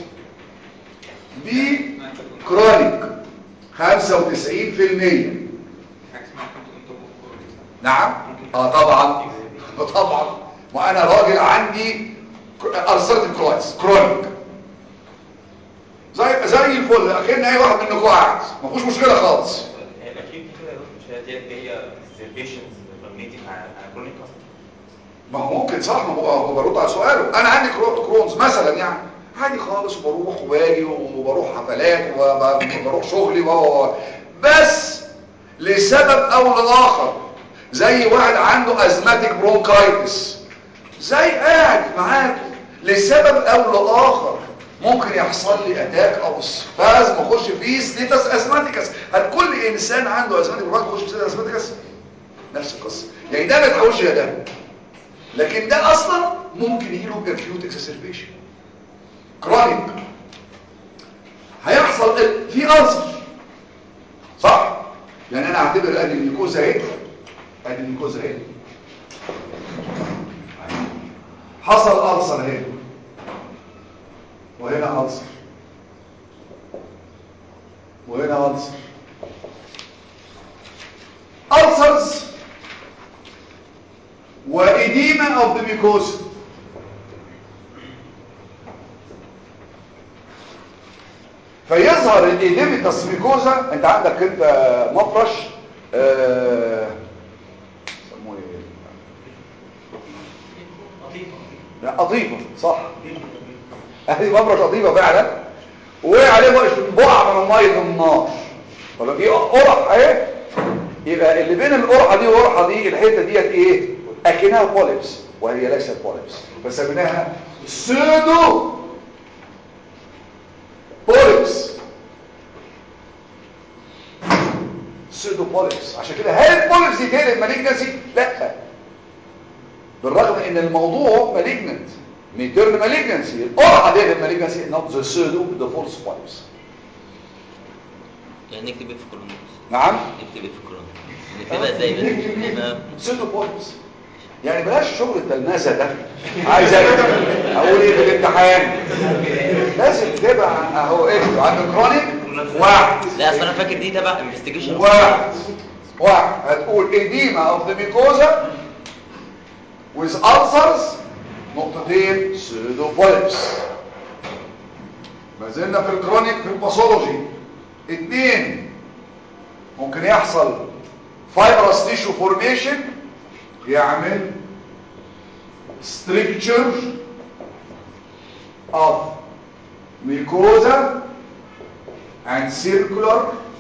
بي كرونيك 95% نعم اه طبعا طبعا وانا راجل عندي ارسلت كويس كرونيك زي زي الفل اكن اي واحد منكم قاعد ما فيهوش مشكله خالص الاكيد كده يا دكتور مش هي دي هي البيشنتس مبنيتي على كرونيك اصلا ما هو ممكن صح ما هو هو برد على سؤاله انا عندي كرو- كرونز مثلا يعني عادي خالص وبروح وباجي وبروح حفلات وبروح شغلي و بس لسبب او لاخر زي واحد عنده ازماتيك برونكايتس زي قاعد معاك لسبب او لاخر ممكن يحصل لي اتاك او سبازم اخش فيه ستيتس ازماتيكس هل كل انسان عنده ازماتيك برونكايتس يخش في ستيتس ازماتيكس نفس القصه يعني ده ما يتحولش الى ده لكن ده اصلا ممكن يجيله acute exacerbation كرونيك هيحصل ال- في ألسر صح يعني انا اعتبر ادي الميكوزا اهي ادي الميكوزا اهي حصل ألسر اهي وهنا ألسر وهنا ألسر ألسرز وإديمة of the mucosa فيظهر الإديمتس ميكوزا انت عندك انت مفرش آه، يسموه ايه لا قطيفة صح اهي مفرش قطيفة فعلا وقع عليه بقع من مية النار طب في قرح اهي يبقى اللي بين القرحة دي والقرحة دي الحتة ديت ايه اكنها بوليبس وهي ليست بوليبس فسميناها سودو بوليبس سودو بوليبس عشان كده هل البوليبس دي تقلب مالجنسي لا بالرغم ان الموضوع مالجنت ميترن مالجنسي القرحة دي مالجنسي not the pseudo the false polyps يعني نكتب ايه في كولوم نعم نكتب ايه في كولوم نكتبها ازاي بس نكتبها سودو بوليبس يعني بلاش شغل التلمذه ده عايز اكتب اقول ايه في الامتحان لازم تبقى اهو اكتب عند كرونيك واحد لا اصل انا فاكر دي تبع انفستيجيشن واحد واحد هتقول edema of the mucosa with ulcers نقطتين pseudo polyps ما زلنا في الكرونيك في الباثولوجي اتنين ممكن يحصل fibrous tissue formation يعمل structure of mucosa and circular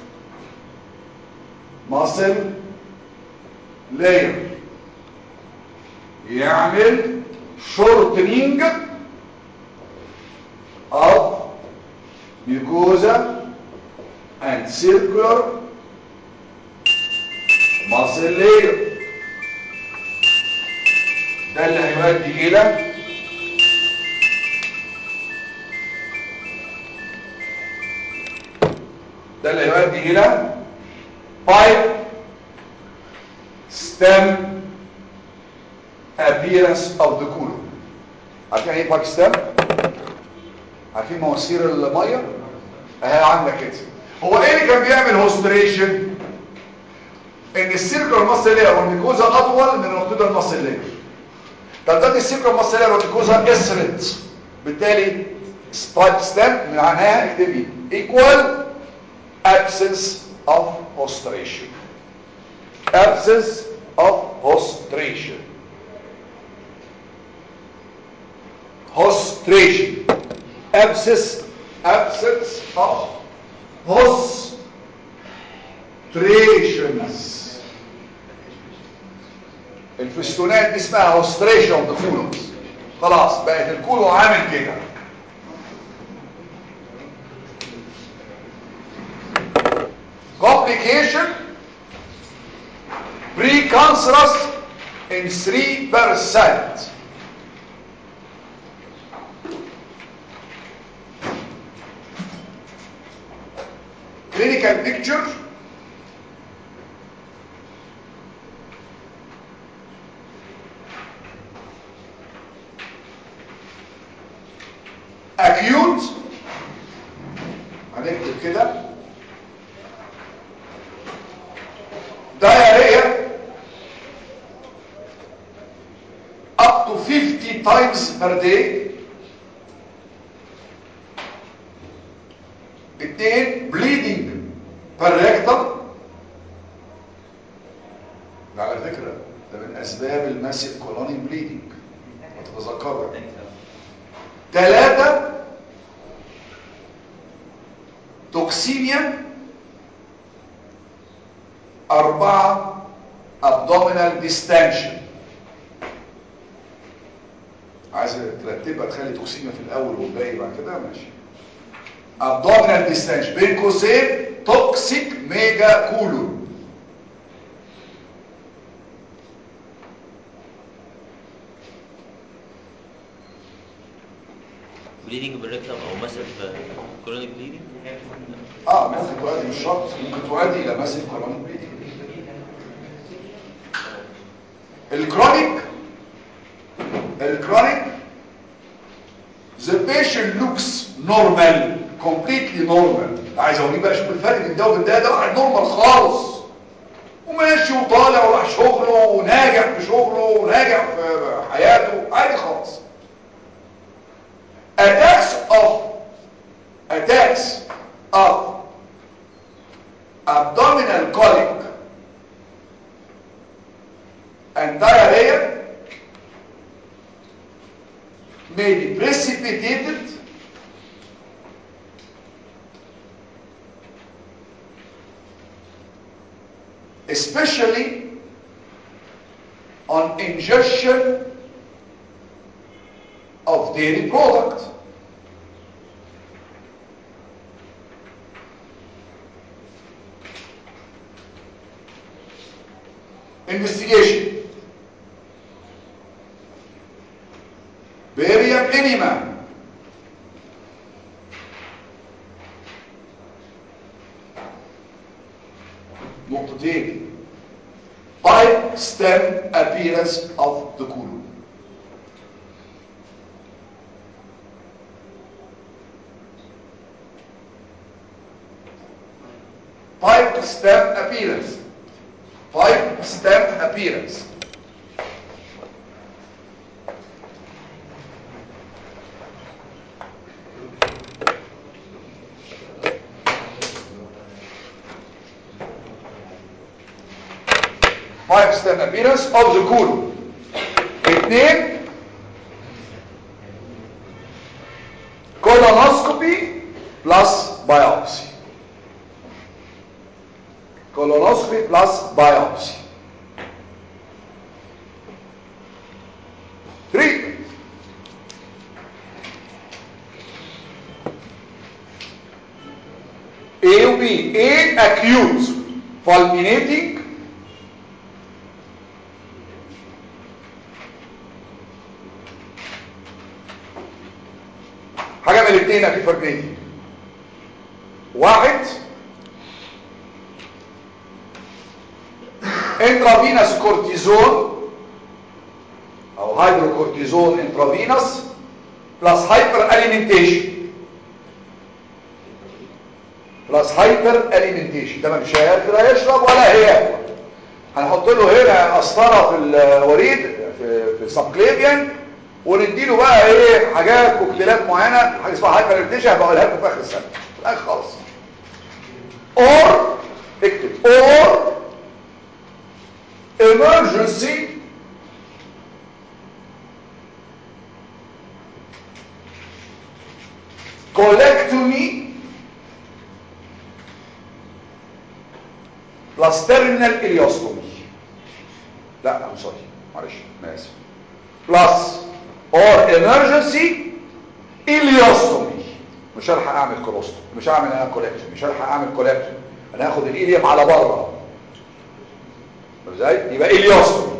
muscle layer يعمل shortening of mucosa and circular muscle layer ده اللي هيؤدي الى ده اللي هيؤدي الى pipe stem appearance of the colon عارفين ايه pipe stem عارفين مواسير الميه اهي عندك كده هو ايه اللي كان بيعمل هوستريشن ان السيركل ماسلير والميكوزا اطول من النقطه الماسلير طب ده السيركل ماسلير والميكوزا اسرت بالتالي سبايك ستيم معناها اكتبي equal absence of hostration absence of hostration hostration abscess absence of hostrations الفستونات دي اسمها هوستريشن اوف ذا كولونز خلاص بقت الكولون عامل كده complication precancerous in 3% clinical picture acute هنكتب كده diarrhea up to 50 times per day اتنين bleeding per rectum ده على فكرة ده من اسباب الماسيف كولونيك بليدنج وتتذكروا ثلاثة توكسيميا أربعة abdominal distension عايز ترتبها تخلي توكسيميا في الأول والباقي بعد كده ماشي abdominal distension بين قوسين توكسيك ميجا كولون بليدنج بالريكتم او ماسف كرونيك بليدنج اه ممكن تؤدي مش شرط ممكن تؤدي الى ماسيف كولونيك بليدنج الكرونيك الكرونيك the patient looks normal completely normal عايز اوريه بقى شوف الفرق بين ده وبين ده ده واحد نورمال خالص وماشي وطالع وراح شغله وناجح في شغله وناجح في حياته عادي خالص attacks of attacks of abdominal colic and diarrhea may be precipitated especially on ingestion of dairy product investigation barium enema نقطتين pipe stem appearance of the colon pipe stem appearance pipe stem appearance pipe stem appearance of the colon اثنين colonoscopy plus biopsy colonoscopy plus biopsy three A will be A acute fulminating حاجه من الاثنين اكيد فرقين واحد انترافينوس كورتيزون او هيدروكورتيزون انترافينوس بلس هايبر اليمنتيشن بلس هايبر اليمنتيشن ده مش هياكل لا يشرب ولا هياكل هنحط له هنا قسطره في الوريد في في السبكليفيان ونديله بقى ايه حاجات كوكتيلات معينه حاجه اسمها هايبر اليمنتيشن بقولها لكم في اخر السنه في الاخر خالص اور اكتب اور emergency colectomy plus terminal ileostomy لا I'm sorry معلش انا اسف plus or emergency ileostomy مش هلحق اعمل كولوستوم مش هعمل انا كولكتوم مش هلحق اعمل كولكتوم انا هاخد الايليوم على بره ازاي يبقى اليوستومي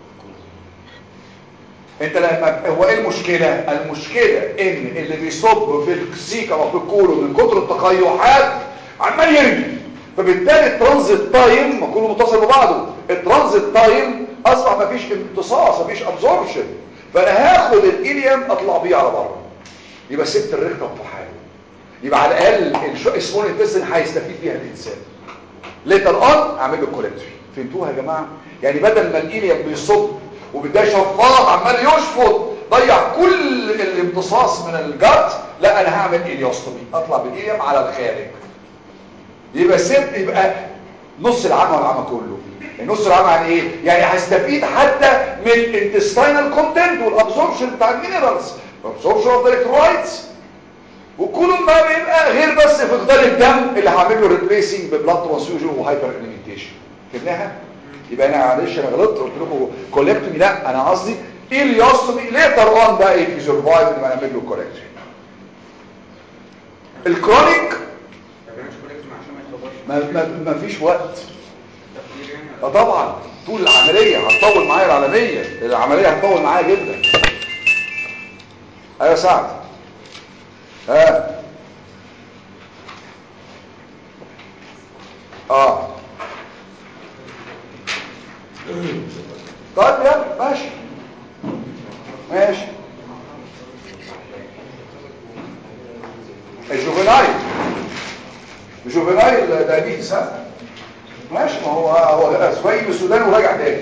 انت لما هو ايه المشكله المشكله ان اللي بيصب في السيكا او في الكولون من كتر التقيحات عمال يرمي فبالتالي الترانزيت تايم ما كله متصل ببعضه الترانزيت تايم اصبح ما فيش امتصاص ما فيش ابزوربشن فانا هاخد الايليوم اطلع بيه على بره يبقى سبت الريكتم في حاله يبقى على الاقل السمول انتستين هيستفيد بيها الانسان ليتر اون اعمل له كولكتوري فهمتوها يا جماعه يعني بدل ما الايليوم بيصب وبالتالي شفاط عمال يشفط ضيع كل الامتصاص من الجات لا انا هعمل اليوستومي اطلع بالايليوم على الخارج يبقى سيب يبقى نص العمى والعمى كله نص العمى يعني ايه يعني هستفيد حتى من الانتستينال كونتنت والابسوربشن بتاع المينرالز ابسوربشن اوف الكترولايتس وكل ما بيبقى غير بس فقدان الدم اللي هعمل له ريبليسنج ببلاد ترانسفيوجن وهايبر اليمنتيشن فهمناها يبقى انا معلش انا غلطت قلت لكم كولكتومي لا انا قصدي اليوستومي ليتر اون بقى if you survive لما نعمل له كولكتومي الكرونيك ما, ما, ما فيش وقت اه طبعا طول العملية هتطول معايا العملية العملية هتطول معايا جدا ايوه سعد ها اه طيب يلا ماشي ماشي الجوفينايل الجوفينايل دايبيتس ها ماشي ما هو هو اسبوعي من السودان وراجع تاني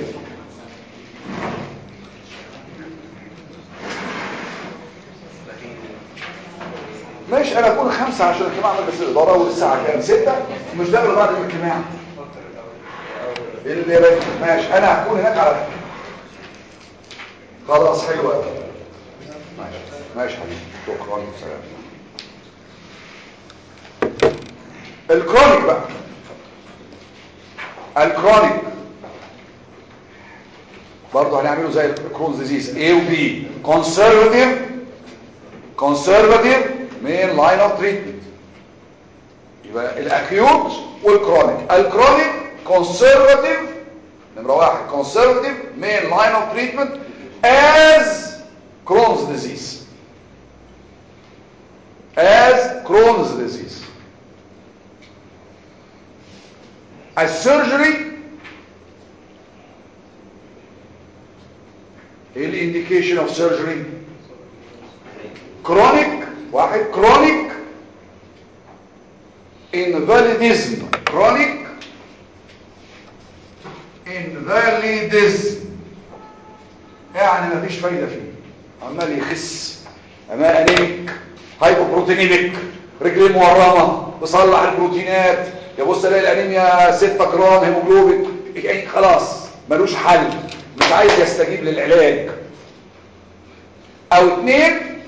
ماشي انا اكون خمسة عشان الاجتماع مجلس الاداره والساعه كام ستة مش داخل بعد الاجتماع اللي يبقى ماشي انا هكون هناك على فكره خلاص حلو قوي ماشي ماشي حبيبي شكرا سلام الكرونيك بقى الكرونيك برضه هنعمله زي الكرونز ديزيز A و B conservative conservative main line of treatment يبقى الاكيوت والكرونيك الكرونيك conservative نمرة واحد conservative main line of treatment as Crohn's disease as Crohn's disease as surgery ايه الانديكيشن of surgery chronic واحد chronic invalidism chronic invalidism يعني مفيش فايدة فيه عمال يخس اما انيميك هايبوبروتينيميك رجليه مورمة تصلح البروتينات يبص الاقي الانيميا 6 جرام هيموجلوبين يعني خلاص ملوش حل مش عايز يستجيب للعلاج او اتنين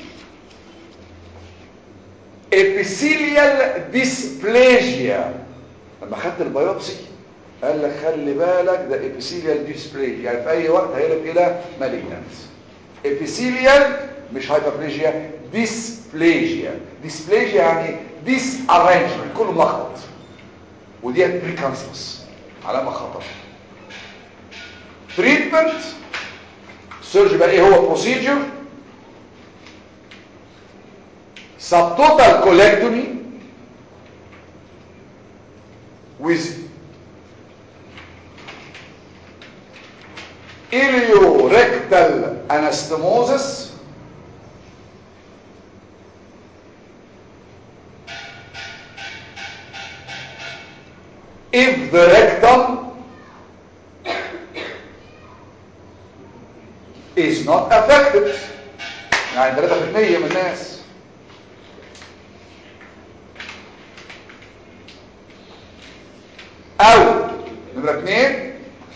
epithelial dysplasia لما خدت البيوبسي قال لك خلي بالك ده epithelial dysplasia يعني في اي وقت هيقلب الى malignant epithelial مش هايبربليجيا dysplasia dysplasia يعني disarrangement كله ملخبط وديت بريكانسس علامه خطر تريتمنت سيرج بقى ايه هو بروسيجر subtotal colectomy with iliorectal anastomosis if the rectum is not affected يعني 3% من الناس او نمرة اتنين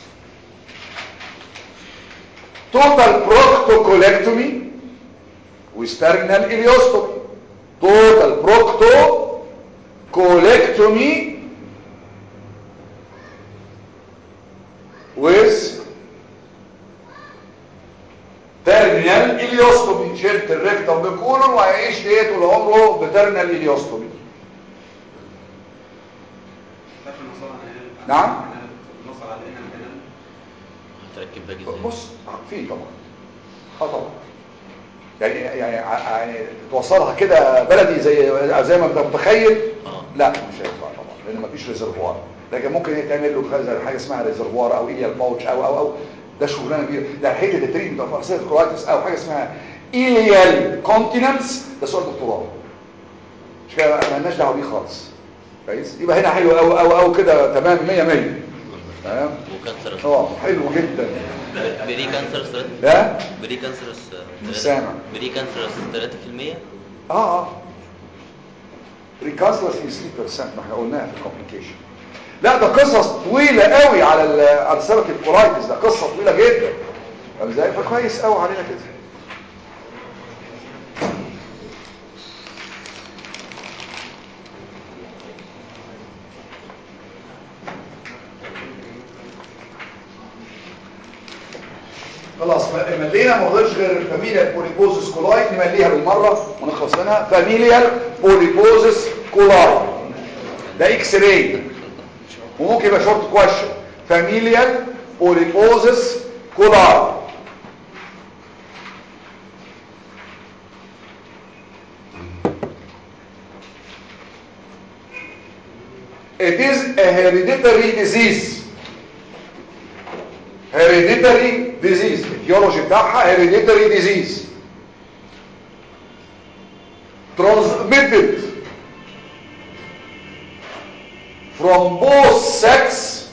total proctocolectomy with terminal ileostomy total proctocolectomy with terminal ileostomy شلت الريكتم بكولون وهيعيش ليه طول عمره بترمينال ileostomy لكن المصارعة هنا نعم. المصارعة لقينا هنا هتركب باجي ازاي بص في طبعا اه طبعا يعني يعني يعني توصلها كده بلدي زي زي ما انت متخيل اه لا مش هينفع طبعا لان مفيش ريزرفوار لكن ممكن يتعمل له كذا حاجه اسمها ريزرفوار او ايليال باوتش او او او ده شغلانه كبيره ده حته التريتمنت اوف ارسيل كولايتس او حاجه اسمها ايليال كونتيننس ده سؤال دكتوراه مش كده ما لناش دعوه بيه خالص كويس يبقى هنا حلو او او او كده تمام 100 100 تمام وكانسر اه حلو جدا بري كانسر لا بري كانسر مش سامع. بري كانسر 3% اه اه ريكاسلس is 3% ما احنا قلناها في الكومبليكيشن لا ده قصص طويلة قوي على الارسلتيف كولايتس ده قصة طويلة جدا فاهم ازاي فكويس قوي علينا كده خلاص ملينا ما فضلش غير فاميليال بوليبوزس كولاي نمليها بالمره ونخلص منها فاميليال بوليبوزس كولاي ده اكس راي وممكن يبقى شورت كويشن فاميليال بوليبوزس كولاي It is a hereditary disease hereditary disease الجيولوجي بتاعها hereditary disease transmitted from both sex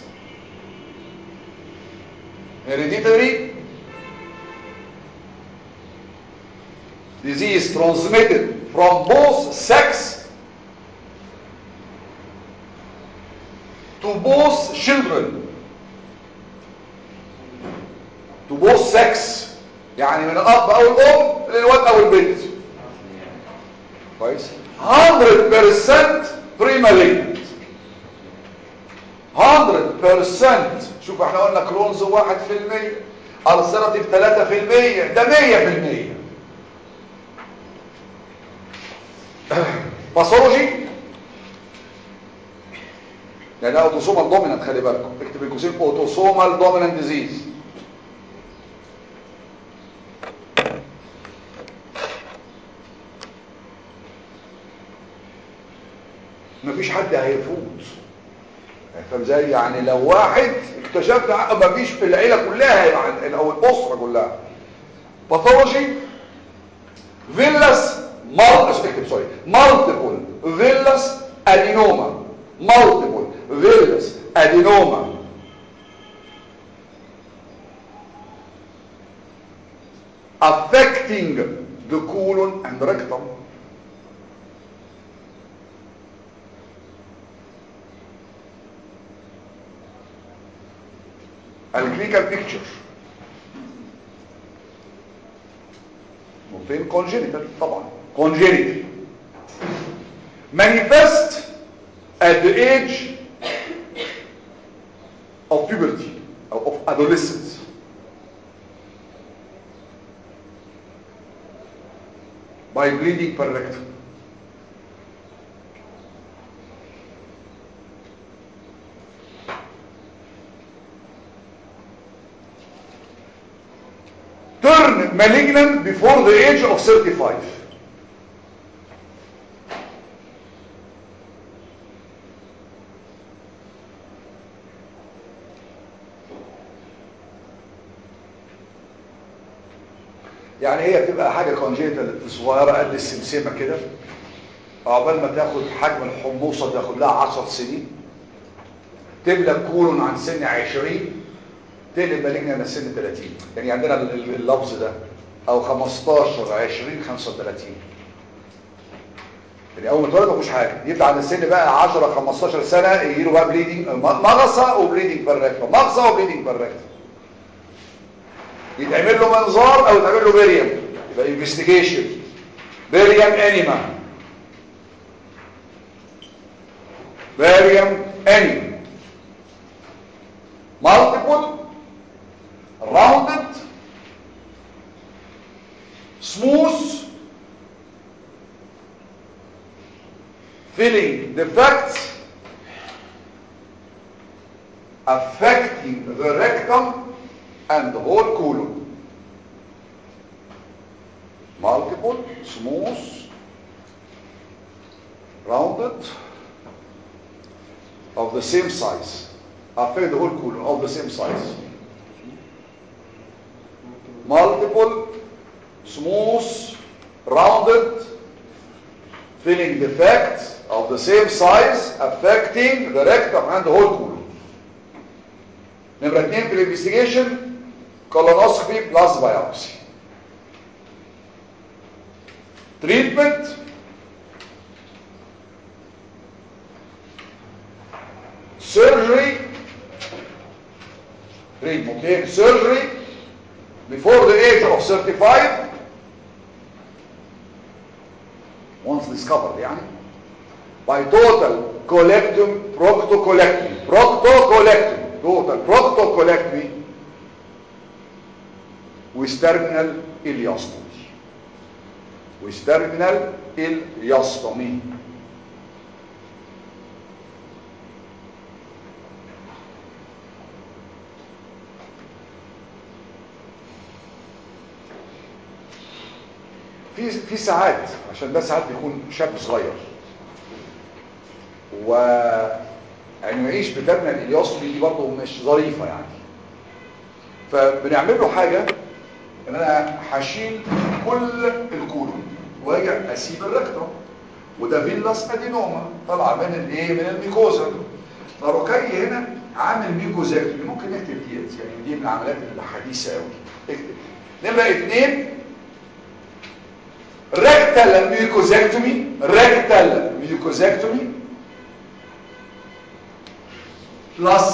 hereditary disease transmitted from both sex to both children to both sex يعني من الاب او الام للواد او البنت كويس 100% pre-malignant 100% شوف احنا قلنا كرونز 1% السيراتيف 3% ده 100% باثولوجي يعني ده اوتوسومال دومينانت خلي بالكم اكتب القوسين اوتوسومال دومينانت ديزيز مفيش حد هيفوت فاهم ازاي يعني لو واحد اكتشفت مفيش في العيله كلها يعني او الاسره كلها باثولوجي فيلاس مالتس اكتب سوري مالتيبل فيلاس ادينوما مالتيبل فيلاس ادينوما affecting the colon and rectum الكلينيكال بيكتشر نقطتين كونجينيتال طبعا كونجينيتال manifest at the age of puberty or of adolescence by bleeding per rectum turn malignant before the age of 35 يعني هي بتبقى حاجة كونجيتال صغيرة قد السمسمة كده عقبال ما تاخد حجم الحموصة تاخد لها 10 سنين تملى كولون عن سن 20 تقلب مالجنا من سن 30 يعني عندنا ال- ال- اللفظ ده او 15 20 35 يعني اول ما اتولد مفيش حاجه يطلع عند السن بقى 10 15 سنه يجي له بقى بليدنج مغصه وبليدنج بالركبه مغصه وبليدنج بالركبه يتعمل له منظار او يتعمل له بيريم يبقى انفستيجيشن بيريم انيما بيريم انيما multiple rounded smooth filling defects affecting the rectum and the whole colon multiple smooth rounded of the same size affect the whole colon of the same size multiple smooth rounded filling defects of the same size affecting the rectum and the whole colon نمرة اتنين في الانفستيجيشن colonoscopy plus biopsy treatment surgery read okay surgery before the age of 35 once discovered يعني by total colectomy proctocolectomy proctocolectomy total proctocolectomy with terminal ileostomy with terminal ileostomy في في ساعات عشان ده ساعات بيكون شاب صغير و يعني يعيش بترمى الالياصومي دي برضه مش ظريفه يعني فبنعمل له حاجه ان انا هشيل كل الكولون واجي اسيب الركتم وده فيلاس ادينوما طالعه من الايه من الميكوزا فروكي هنا عامل ميكوزاكتومي ممكن نكتب ديت يعني دي من العمليات الحديثه قوي اكتب نمره اثنين rectal mucosectomy rectal mucosectomy plus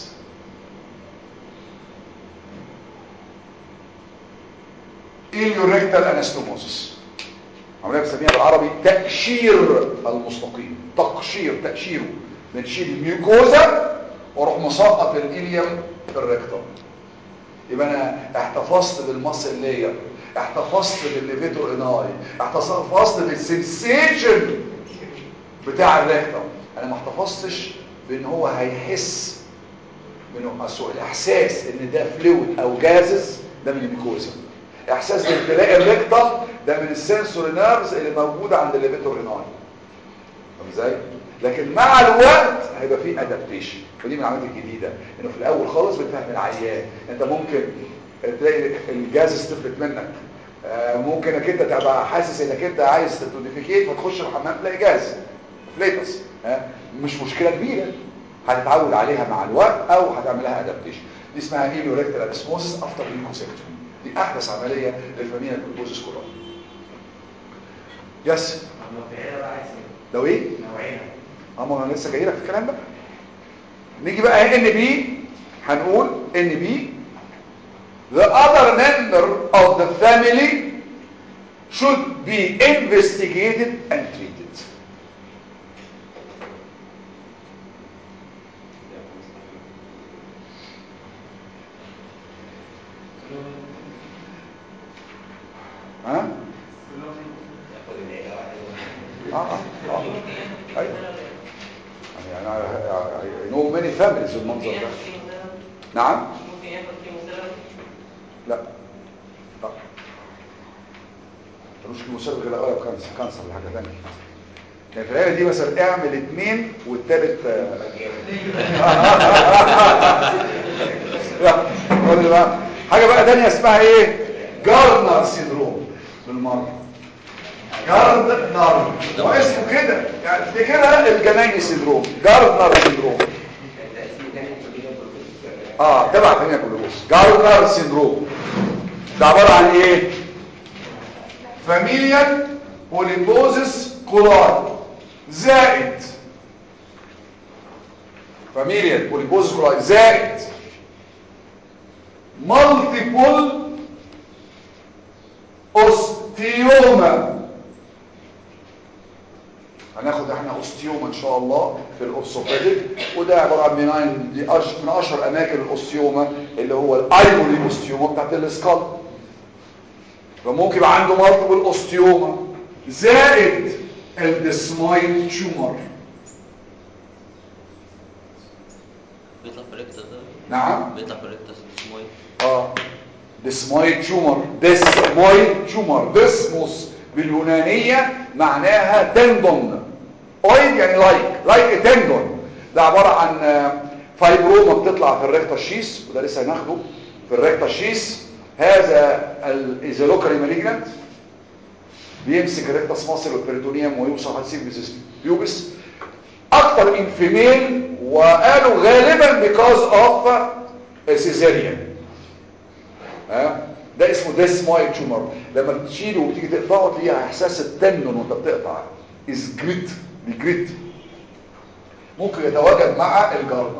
iliorectal anastomosis عمليه بنسميها بالعربي تقشير المستقيم تقشير تقشيره بنشيل الميوكوزا واروح مسقط الاليوم في الريكتوم يبقى انا احتفظت بالمصل لاير احتفظت بالليفيتو اناي احتفظت بالسنسيشن بتاع الريكتوم انا ما احتفظتش بان هو هيحس من أسوأ الاحساس ان ده فلويد او جازز ده من الميكوزا احساس بامتلاء الريكتوم ده من السنسوري نيرفز اللي موجوده عند الليفيتو اناي طب ازاي لكن مع الوقت هيبقى فيه ادابتيشن ودي من العمليات الجديده انه في الاول خالص بتفهم العيان انت ممكن تلاقي الجاز استفلت منك آه، ممكن انك انت تبقى حاسس انك انت عايز توديفيكيت فتخش الحمام تلاقي جاز فليتس ها مش مشكله كبيره هتتعود عليها مع الوقت او هتعملها ادابتيشن دي اسمها هيلو ريكتال اسموسيس افتر ليكوسيكتومي دي احدث عمليه للفاميليا الجلوكوزيس كورونا يس النوعية بقى عايز لو ايه نوعية اما انا لسه جاي لك في الكلام ده نيجي بقى ان بي هنقول ان بي the other member of the family should be investigated and treated ها ياخد العيلة واحد اه اه اه ايوه يعني انا I know many families المنظر ده نعم ممكن ياخد كيموثيرابي لا لا ملوش كيموثيرابي غير الاول كانسر كانسر ولا حاجه ثانيه يعني في العيله دي مثلا اعمل اثنين والثالث لا قول لي بقى حاجه بقى ثانيه اسمها ايه جاردنر سيندروم بالمره جاردنر واسمه كده يعني افتكرها الجنايني سيندروم جاردنر سيندروم التقسيم ده كلنا بروفيسور اه تبع ثانيه كله بص جاردنر سيندروم ده عباره عن ايه فاميليال بوليبوزيس كولاي زائد فاميليال بوليبوزيس كولاي زائد مالتيبل اوستيوما هناخد احنا اوستيوما ان شاء الله في الاورثوبيديك وده عباره عن بناين دي أش من اشهر اماكن الاوستيوما اللي هو الايبولي اوستيوما بتاعت الاسكال فممكن يبقى عنده مالتيبل اوستيوما زائد الديسمويد تيومر بيطلع في ريكتا ده نعم بيطلع في ريكتا اسمه ايه اه ديسمويد تيومر ديسمويد تيومر ديسموس باليونانية معناها تندون اويد يعني لايك لايك تندون ده عبارة عن آه، فايبروما بتطلع في الريكتا شيس وده لسه هناخده في الريكتا شيس هذا الايزولوكري مالجنت بيمسك الريكتاس ماسل والبريتونيوم ويوصل هالسيبس بيوبس اكتر ان فيميل وقالوا غالبا because of سيزاريان ها ده اسمه ديسمويد تيومر لما بتشيله وتيجي تقطعه تلاقيه احساس التنن وانت بتقطع از جريت جريت ممكن يتواجد مع الجارنر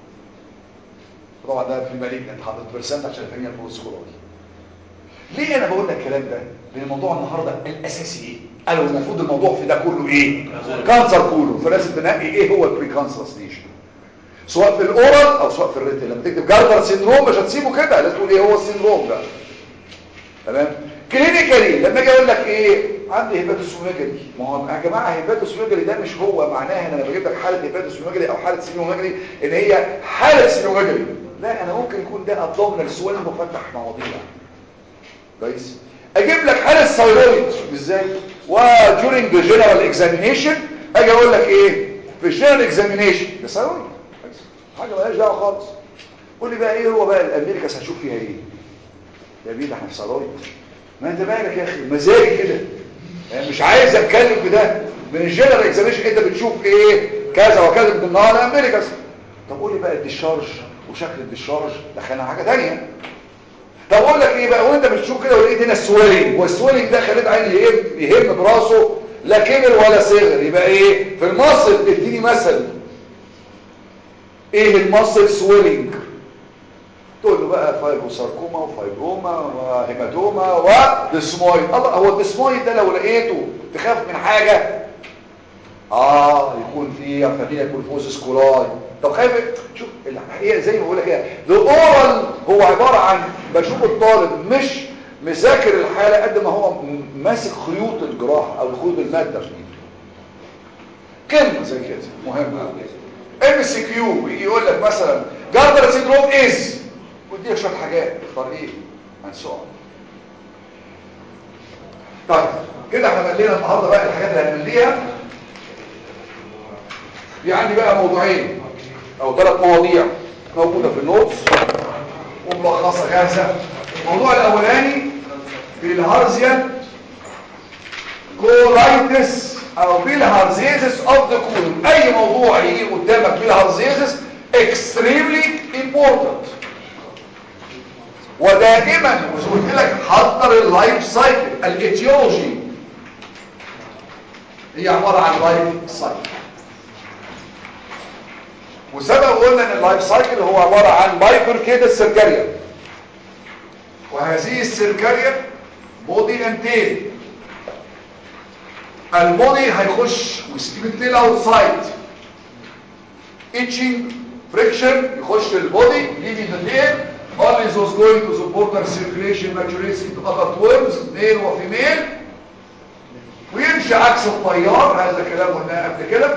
طبعا ده في المالجنت 100% عشان الثانيه البروسكولوجي ليه انا بقول لك الكلام ده لان موضوع النهارده الاساسي ايه قالوا المفروض الموضوع في ده كله ايه كانسر كله فلازم تنقي ايه هو البري كانسر ستيشن سواء في الاورال او سواء في الريتن لما تكتب جاردر سيندروم مش هتسيبه كده لازم تقول ايه هو السيندروم ده تمام كلينيكالي لما اجي اقول لك ايه عندي هيباتوسوميجالي ما هو يا جماعه هيباتوسوميجالي ده مش هو معناها ان انا بجيب لك حاله هيباتوسوميجالي او حاله سينوميجالي ان هي حاله سينوميجالي لا انا ممكن يكون ده ابدومينال سويلنج وفتح مواضيع كويس اجيب لك حاله ثايرويد ازاي وduring the general examination اجي اقول لك ايه في الجنرال اكزامينيشن ده ثايرويد حاجه مالهاش دعوه خالص قول لي بقى ايه هو بقى الامريكاس هشوف فيها ايه يا بيه ده احنا في ثايرويد ما انت مالك يا اخي مزاجي كده يعني مش عايز اتكلم بده من الجنرال اكزامينيشن انت بتشوف ايه كذا وكذا من ضمنها الامريكاس طب قول لي بقى الديشارج وشكل الديشارج دخلنا حاجه ثانيه طب اقول لك ايه بقى وانت بتشوف كده ولقيت هنا السويلنج والسويلنج ده خليت عين يهم يهم براسه لا كبر ولا صغر يبقى ايه في المصل اديني مثل ايه المصل سويلنج تقول له بقى فايبروساركوما وفايبروما وهيماتوما وديسمويد الله هو الديسمويد ده لو لقيته تخاف من حاجه اه يكون في فاميليا كولفوزس كولاي طب خايف شوف الحقيقه زي ما بقول لك كده الاورال هو عباره عن بشوف الطالب مش مذاكر الحاله قد ما هو م- ماسك خيوط الجراحه او خيوط الماده في ايده كلمه زي كده مهمه ام سي كيو يجي يقول لك مثلا جاردر سيندروم از وديك شويه حاجات اختار ايه عن سؤال طيب كده احنا ملينا النهارده بقى الحاجات اللي هنمليها في عندي بقى موضوعين او ثلاث مواضيع موجودة في النوتس وملخصة جاهزة الموضوع الاولاني في الهارزيان كولايتس او بالهارزيزس اوف ذا كولون اي موضوع يجي قدامك بالهارزيزس extremely important ودائما وزي ما قلت لك حضر اللايف سايكل الاتيولوجي هي عبارة عن لايف سايكل وسبق قلنا ان اللايف سايكل هو عبارة عن بايفركيتد سيركاريا وهذه السيركاريا بودي اند تيل البودي هيخش ويسيب التيل اوتسايد itching friction يخش البودي leaving the tail only those going to the border circulation maturates into other worms male وفيميل ويمشي عكس الطيار هذا كلام قلناه قبل كده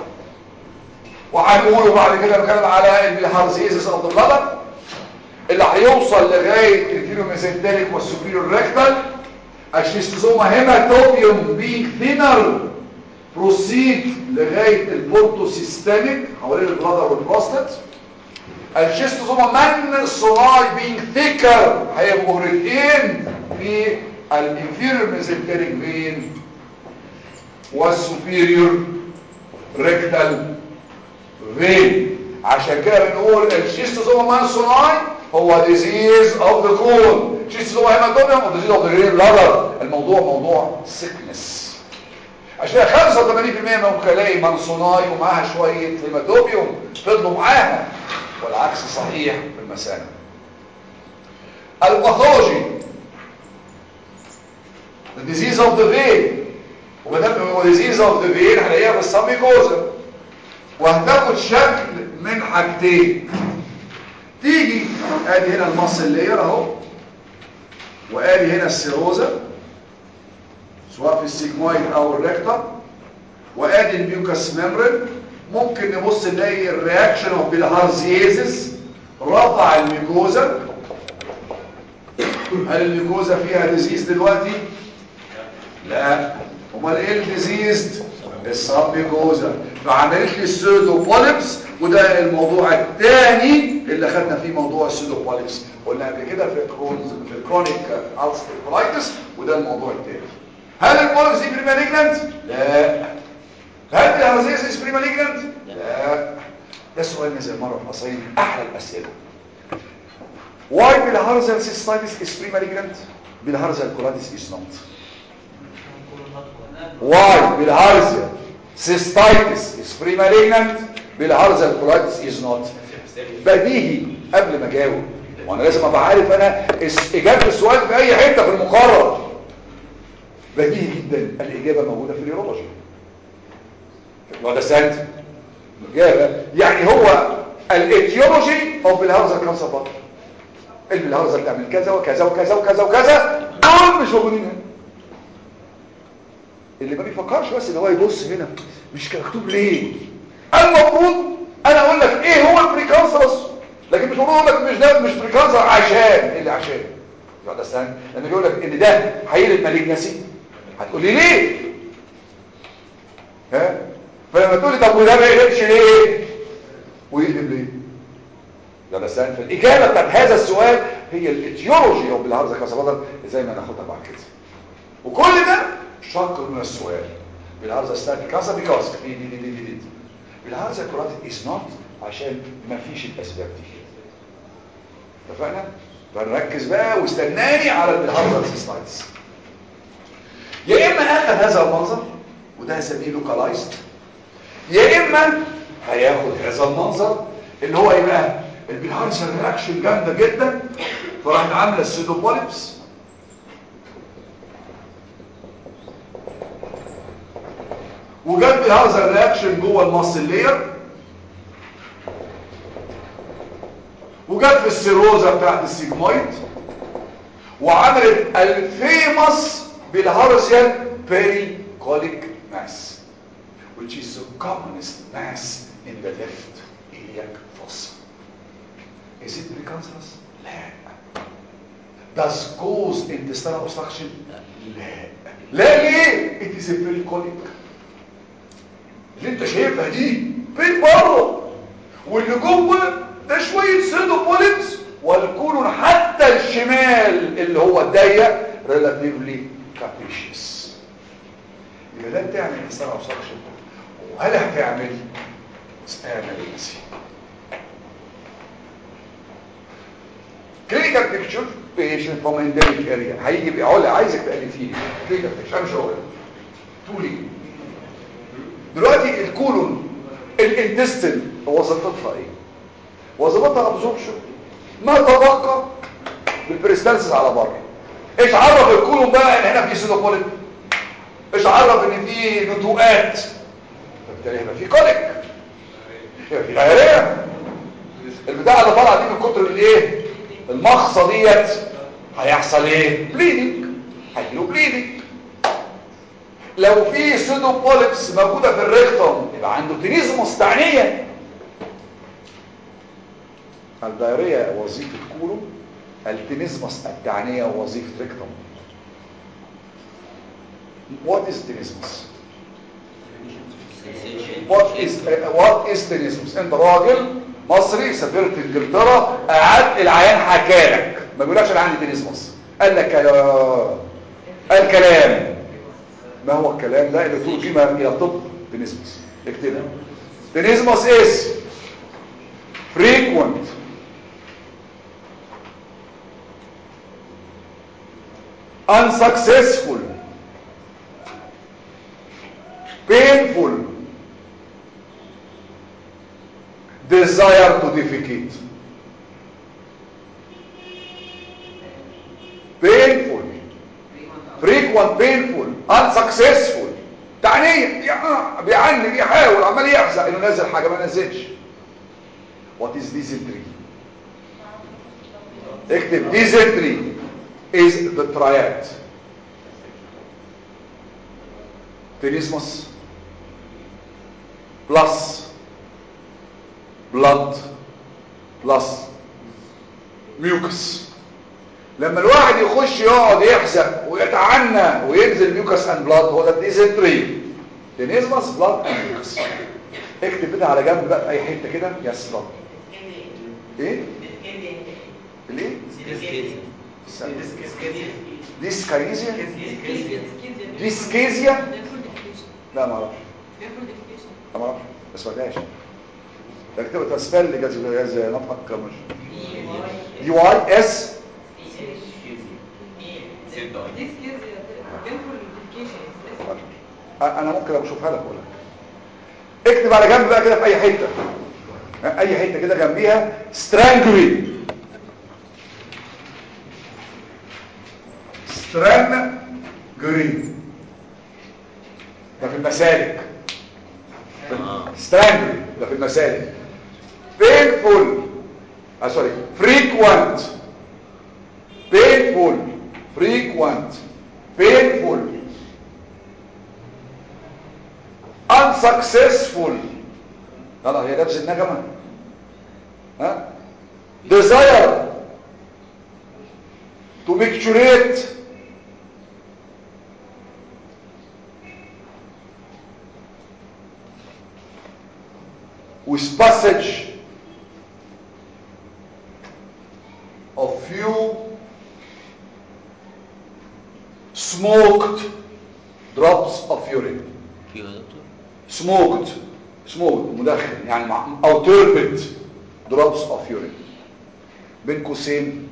وهنقوله بعد كده نتكلم على الهارزيزس اوف ذا بلادر اللي هيوصل لغايه الفيروميزنتريك والسوبيريور ريكتال الشيستوزوما هيماتوبيوم بينج ثينر بروسيد لغايه البورتوسيستميك حوالين البلادر والبروستات الشيستوزوما من صناعي بينج ثيكر هيبقوا ريتين في الانفيريور ميزنتريك فين والسوبيريور ريكتال فين عشان كده بنقول الشيستوزوما مانسوناي هو ديزيز اوف ذا كون شيستوزوما هيماتوميوم او ديزيز اوف ذا جرين بلادر الموضوع موضوع سيكنس عشان 85% منهم خلايا مانسوناي ومعاها شويه هيماتوميوم فضلوا معاها والعكس صحيح في المثانه الباثولوجي the disease of the vein ومدام هو disease of the vein هنلاقيها في الساميكوزا وهتاخد شكل من حاجتين تيجي ادي هنا المصل لاير اهو وادي هنا السيروزا سواء في السيجمويد او الريكتر وادي الميوكاس ميمبرين ممكن نبص نلاقي الرياكشن اوف بالهارزيزس رفع الميكوزا هل الميكوزا فيها ديزيز دلوقتي لا امال ايه الديزيز السابيكوزا فعملت لي السودو بوليبس وده الموضوع الثاني اللي خدنا فيه موضوع السودو بوليبس قلنا قبل كده في كرونز في الكرونيك الستيكولايتس وده الموضوع الثاني هل البوليبس دي بريماليجنانت لا هل الهرزيز بريماليجنانت لا ده سؤال نزل مره في قصيم احلى الاسئله why bilharzal cystitis is pre-malignant bilharzal colitis is not why bilharzal cystitis is pre-malignant bilharzal colitis is not بديهي قبل ما اجاوب وانا لازم ابقى عارف انا اس- اجابه السؤال في اي حته في المقرر بديهي جدا الاجابه موجوده في اليورولوجي understand الاجابه يعني هو الايتيولوجي او بالهارزر كانسر بطن البلهارزر بتعمل كذا وكذا وكذا وكذا وكذا دول مش موجودين هنا اللي ما بيفكرش بس ان هو يبص هنا مش مكتوب ليه المفروض انا اقول لك ايه هو البريكانسرس لكن مش المفروض اقول لك مش ده مش بريكانسر عشان ايه اللي عشان يقعد استنى لما يقول لك ان ده هيقلب مالجنسي هتقول لي ليه ها فلما تقول لي طب وده ما يقلبش ليه ويقلب ليه يلا استنى فالاجابه بتاعت هذا السؤال هي الايتيولوجي او بالهرزه كاسابادر زي ما ناخدها بعد كده وكل ده شق من السؤال بالهرزه ستات كاسا بيكاز دي دي دي دي دي, دي. بالهرزه كرات از نوت عشان ما فيش الاسباب دي اتفقنا فنركز بقى واستناني على البلهارزر سلايدز يا اما اخذ هذا المنظر وده هسميه لوكالايزد يا اما هياخد هذا المنظر اللي هو يبقى البلهارزر رياكشن جامده جدا فراحت عامله السيدوبوليبس وجت بهذا الرياكشن جوه الماسل لير وجت في السيروزا بتاعت السيجمويد وعملت الفيموس بالهارزيال pericolic mass which is the commonest mass in the left iliac fossa is it precancerous? لا does cause intestinal obstruction? لا لا ليه it is a pericolic اللي انت شايفها دي فين بره واللي جوه ده شويه سيدوبوليبس والكولون حتى الشمال اللي هو الضيق ريلاتيفلي كابريشيوس يبقى لا بتعمل انسان اوبستراكشن وهل هتعمل اعمل كلينيكال بيكتشر بيشنت فروم انديميك اريا هيجي بيقول عايزك تالفيه كلينيكال بيكتشر مش هقول تولي دلوقتي الكولون الانتستين وظيفتها ايه وظيفتها ابزوربشن ما تبقى بالبريستانسز على بره ايش عرف الكولون بقى ان هنا في سيدوبوليت ايش عرف ان في نتوءات فبالتالي هنا في كوليك يبقى في دايريه البتاع اللي طالعه دي من كتر الايه المخصه ديت هيحصل ايه بليدنج هيجيله بليدنج لو في سيدوبوليبس موجودة في الريكتوم يبقى عنده تنيزموس تعنية الدايرية وظيفة كولو التنيزموس التعنية وظيفة ريكتوم What is تنيزموس? What is what is تنيزموس؟ انت راجل مصري سافرت انجلترا قعدت العيان حكالك ما بيقولكش انا عندي تنيزموس قال لك يا الكلام ما هو الكلام لا اللي تقول قيمه الى الطب تنزمس اكتبها تنزمس اس frequent unsuccessful painful desire to defecate painful frequent painful unsuccessful تعنيه بيع- بيعني بيحاول عمال يحزق انه نازل حاجه ما نزلش what is dysentery اكتب dysentery is the triad tenesmus plus blood plus mucus لما الواحد يخش يقعد يحزق ويتعنى وينزل ميوكس اند بلاد هو ده ديزنتري تنزمس بلاد اند ميوكس اكتب كده على جنب بقى في اي حته كده يا سلام ايه الايه ديسكاريزيا ديسكيزيا لا ما اعرفش لا ما اعرفش ما سمعتهاش ده اكتبها تسبل جاز نطقك مش دي واي اس انا ممكن اشوفها لك اقول لك اكتب على جنب بقى كده في اي حته اي حته كده جنبيها سترانجري سترانجري ده في المسالك آه. سترانجري ده في المسالك painful ah sorry frequent painful frequent painful unsuccessful خلاص هي نفس النغمه ها desire to picturate with passage of few smoked drops of urine في يا دكتور smoked smoked مدخن يعني مع او turbid drops of urine بين قوسين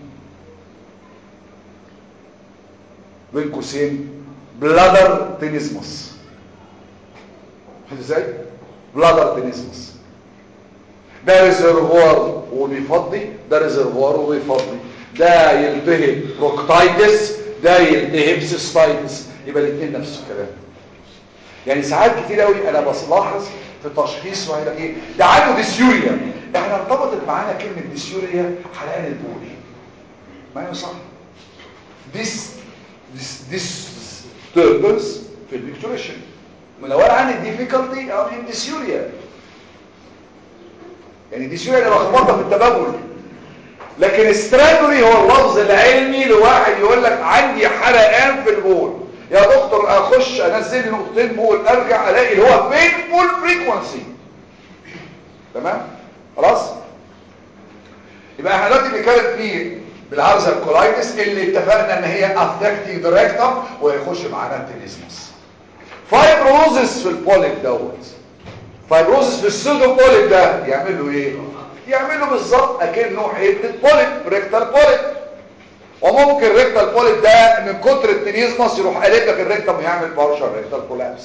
بين قوسين bladder tenesmus فهمت ازاي bladder tenesmus ده ريزرفوار وبيفضي ده ريزرفوار وبيفضي ده يلتهب بروكتايتس ده يلتهب سيستايتس يبقى الاثنين نفس الكلام يعني ساعات كتير قوي انا بلاحظ في تشخيص وهي ايه ده عنده ديسيوريا احنا ارتبطت معانا كلمه ديسيوريا حرقان البول ما هي صح ديس ديس ديستربنس في البيكتوريشن لو انا عندي ديفيكولتي او ان ديسيوريا يعني ديسيوريا اللي لخبطه في التبول لكن استرادولي هو اللفظ العلمي لواحد يقول لك عندي حرقان في البول يا دكتور اخش انزل لي نقطتين بول ارجع الاقي اللي هو painful frequency تمام خلاص يبقى احنا دلوقتي بنتكلم في بالعرض الكولايتس اللي اتفقنا ان هي افكتنج ذا ريكتم ويخش معانا التنسمس فايبروزس في البوليب دوت فايبروزس في السودو بوليب ده يعمل له ايه يعمل له بالظبط اكنه حته بوليب ريكتال بوليب وممكن ريكتال بوليب ده من كتر التنيزمس يروح قالب لك الريكتم ويعمل بارشال ريكتال كولابس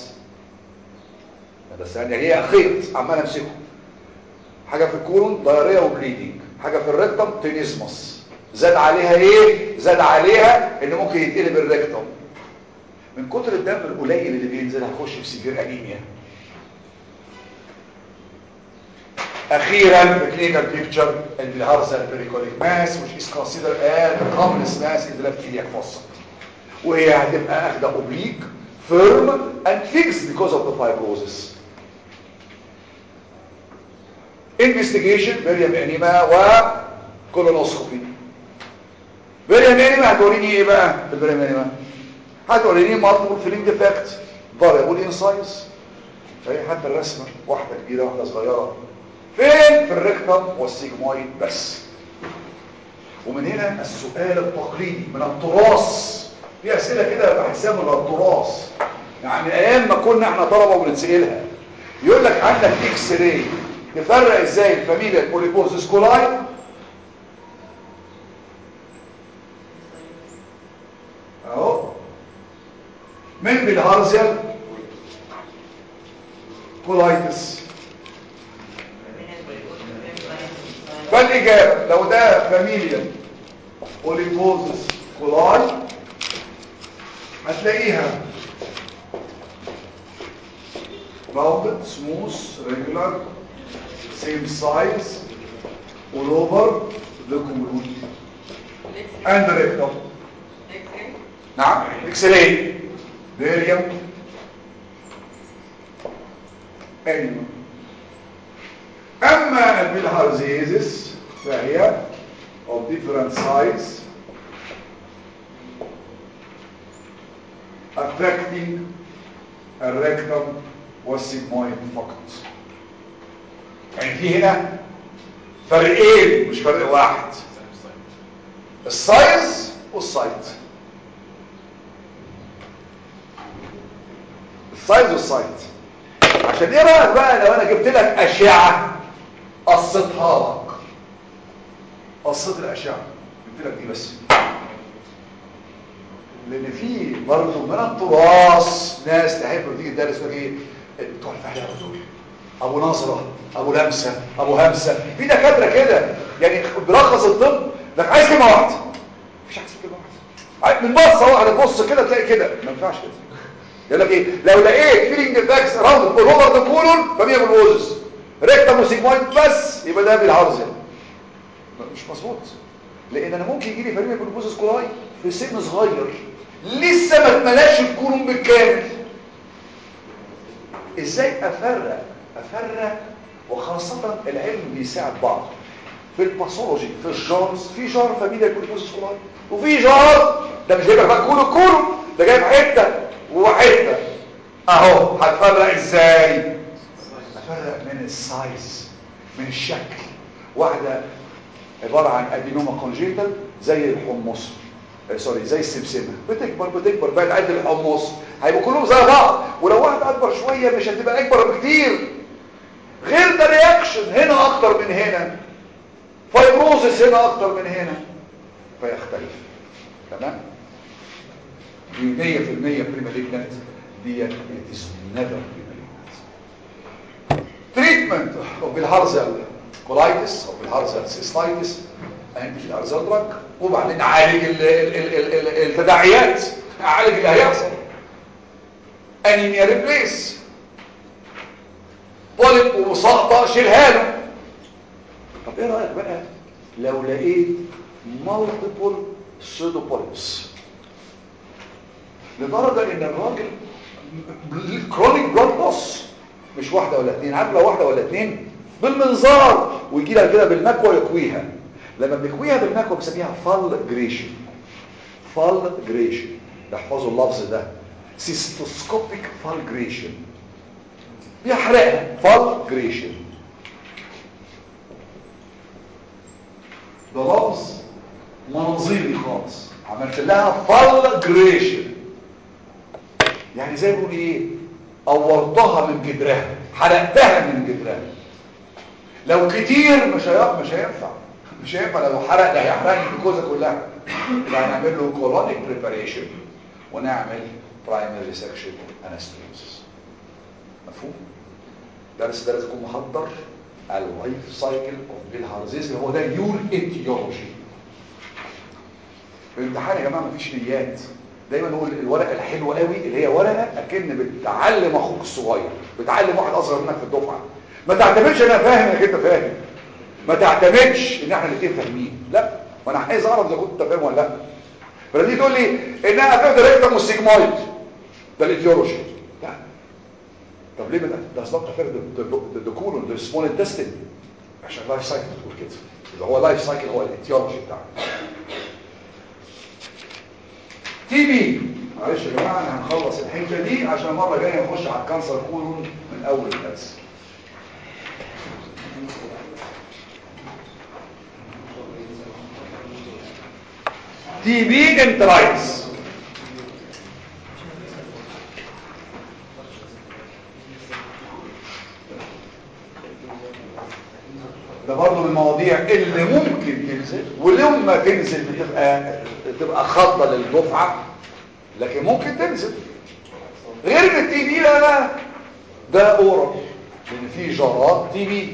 بس يعني هي خيط عمال امسكه حاجه في الكولون ضياريه وبليدنج حاجه في الريكتم تنيزمس زاد عليها ايه زاد عليها ان ممكن يتقلب الريكتم من كتر الدم القليل اللي بينزل هيخش في سيفير انيميا اخيرا the clinical picture الهارزال pericolic mass which is considered as the commonest mass in the left iliac fossa وهي هتبقى اخده oblique firm and fixed because of the fibrosis investigation barium enema و colonoscopy barium enema هتوريني ايه بقى في البريم enema هتوريني multiple filling defect variable in size فهي حتى الرسمه واحده كبيره واحده صغيره فين في الريكتم والسيجمويد بس ومن هنا السؤال التقليدي من التراث في اسئله كده بحسها من التراث يعني ايام ما كنا احنا طلبه وبنسالها يقول لك عندك اكس راي تفرق ازاي الفاميليا البوليبوزيس كولاي اهو من بالهارزيال كولايتس فالإجابة لو ده فاميليا بوليبوزيس كولاي هتلاقيها rounded, smooth, regular, same size all over the colon and the rectum. نعم اكس راي بيريم انيمال اما البلهارزيزس فهي of different size affecting الريكتم والسيجمويد فقط يعني في هنا فرقين مش فرق واحد السايز والسايت السايز والسايت عشان ايه رايك بقى لو انا جبت لك اشعه قصتها لك قصت الاشعه جبت لك دي بس لان في برضه من التراث ناس تحب تيجي تدرس لك ايه بتوع الفلاحه دول ابو نظره ابو لمسه ابو همسه في دكاتره كده يعني بيلخص الطب لك عايز كلمه واحده مفيش عايز كلمه واحده من بصه واحده تبص كده تلاقي كده ما ينفعش كده يقول لك ايه لو لقيت فيلينج ديفكس راوند اول اوفر ذا كولون فمية بالوزس ريكتم وسيجمويد بس يبقى ده بالهارزل مش مظبوط لان انا ممكن يجي لي فريق بالبوزس كولاي في سن صغير لسه ما اتملاش الكولون بالكامل ازاي افرق افرق وخاصة العلم بيساعد بعض في الباثولوجي في الجارز في جار فاميليا بالبوزس كولاي وفي جار ده مش جايب بقى كولو كولو ده جايب حته وحته اهو هتفرق ازاي افرق من السايز من الشكل واحده عباره عن ادينوما كونجيتال زي الحمص آه، سوري زي السمسمه بتكبر بتكبر بقت قد الحمص هيبقوا كلهم زي بعض ولو واحده اكبر شويه مش هتبقى اكبر بكتير غير ده رياكشن هنا اكتر من هنا فايبروزس هنا اكتر من هنا فيختلف تمام دي 100% بريماليجنت دي it is never premalignant treatment of بالهارزل كولايتس او بالهارزل سيستايتس انت في الارزال دراج وبعدين عالج ال ال ال ال ال التداعيات عالج اللي هيحصل انيميا ريبليس بوليب وسقطه شيلها له طب ايه رايك بقى لو لقيت مالتيبل سودو بوليبس لدرجة ان الراجل كرونيك بلاد لوس مش واحدة ولا اتنين عارف لو واحدة ولا اتنين بالمنظار ويجي لها كده بالمكوى يكويها لما بنكويها بالمكوى بنسميها فال جريشن فال جريشن احفظوا اللفظ ده سيستوسكوبيك فال جريشن بيحرقها فال جريشن ده لفظ مناظيري خالص عملت لها فال جريشن يعني زي بيقول ايه قورتها من جدرها حرقتها من جدرها لو كتير مش هي... مش هينفع مش هينفع لو حرق ده هيحرق الجلوكوزا كلها يبقى هنعمل له كولونيك بريباريشن ونعمل برايمري سكشن انستيوسس مفهوم درس ده لازم يكون محضر اللايف سايكل اوف بالهارزيز هو ده يور ايتيولوجي في الامتحان يا جماعه مفيش نيات دايما نقول الورقه الحلوه قوي اللي هي ورقه اكن بتعلم اخوك الصغير بتعلم واحد اصغر منك في الدفعه ما تعتمدش انا فاهم انك انت فاهم ما تعتمدش ان احنا الاثنين فاهمين لا وانا عايز اعرف اذا كنت فاهم ولا لا فدي تقول لي انها تقدر ريكتم والسيجمويد ده الايديولوجي لا طب ليه ما ده اصلا تفرد الدكولون ده سمول انتستين عشان لايف سايكل تقول كده اللي هو لايف سايكل هو الايديولوجي بتاعنا تي بي معلش يا جماعه انا هنخلص الحته دي عشان المره الجايه نخش على الكانسر كولون من اول الدرس تي بي انترايتس ده برضه من المواضيع اللي ممكن تنزل ولما تنزل بتبقى تبقى خضه للدفعه لكن ممكن تنزل غير ان التي بي لا لا ده اورال لان في جرات تي بي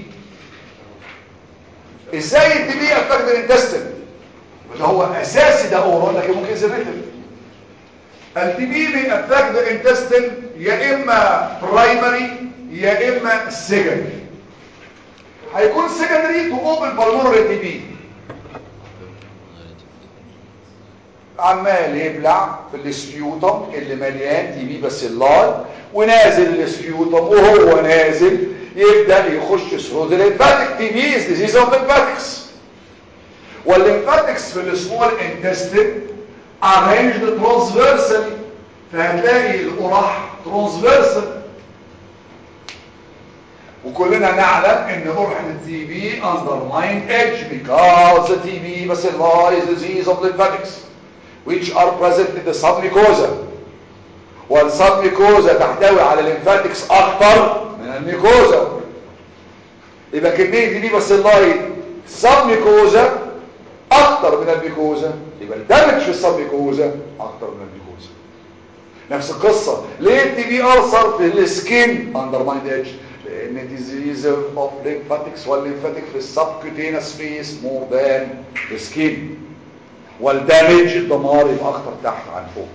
ازاي التي بي افكت الانتستين اللي هو اساسي ده اورال لكن ممكن ينزل ريتم التي بي بيأفكت الانتستين يا اما برايمري يا اما سيكندري هيكون سيكندري تو اوبن بالمونري تي بي عمال يبلع في السبيوتم اللي مليان تي بي بس اللاي ونازل السبيوتم وهو نازل يبدا يخش ثرو الليمفاتيك تي بي از ديزيز اوف الليمفاتكس والليمفاتكس في السمول انتستين arranged transversally فهتلاقي القرح transversal وكلنا نعلم ان قرح التي بي undermined edge because the TB bacilli is disease of lymphatics which are present in the submucosa والسبميكوزا تحتوي على الليمفاتكس اكتر من الميكوزا يبقى كميه دي بي باسيلاي سبميكوزا اكتر من الميكوزا يبقى الدمج في السبميكوزا اكتر من الميكوزا نفس القصه ليه التي بي ألسر في السكين undermined edge لان disease of lymphatics والليمفاتيك في السبكوتينس سبيس مور ذان السكين والدامج الدمار يبقى اكتر تحت عن فوق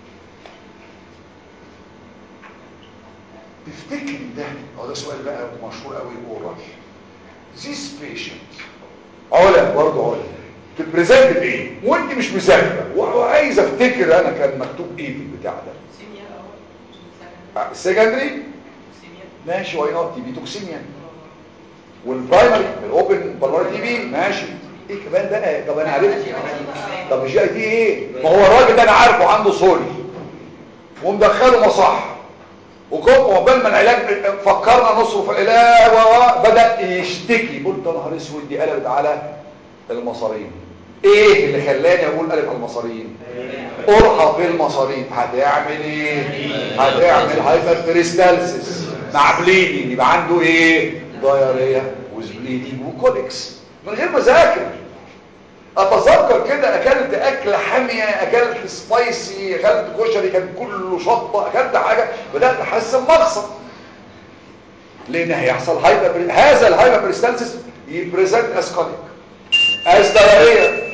تفتكر ده هو ده سؤال بقى مشهور قوي اورال this patient علا برضه علا تبريزنت بايه وانت مش مذاكره وعايز افتكر انا كان مكتوب ايه في البتاع ده سيميا أو مش مساعدة. السكندري سيميا ماشي واي نوت تي بي توكسيميا والبرايمري الاوبن بالمونري تي بي ماشي ايه كمان بقى طب انا عرفت طب الجي اي تي ايه ما هو الراجل ده انا عارفه عنده سوري ومدخله مصح وكم وقبل ما العلاج فكرنا نصرف العلاج و بدا يشتكي قلت يا نهار اسود دي قلبت على المصارين ايه اللي خلاني اقول قلب على المصارين قرحه في المصارين هتعمل ايه هتعمل هايبر بريستالسيس مع بليدنج يبقى عنده ايه دايريا وز بليدنج وكوليكس من غير ما اذاكر اتذكر كده اكلت اكله حاميه اكلت سبايسي اكلت كشري كان كله شطه اكلت حاجه بدات احس بمغصب لان هيحصل هايبر هذا الهايبر بريستالسيس يبريزنت از كوليك از دايريا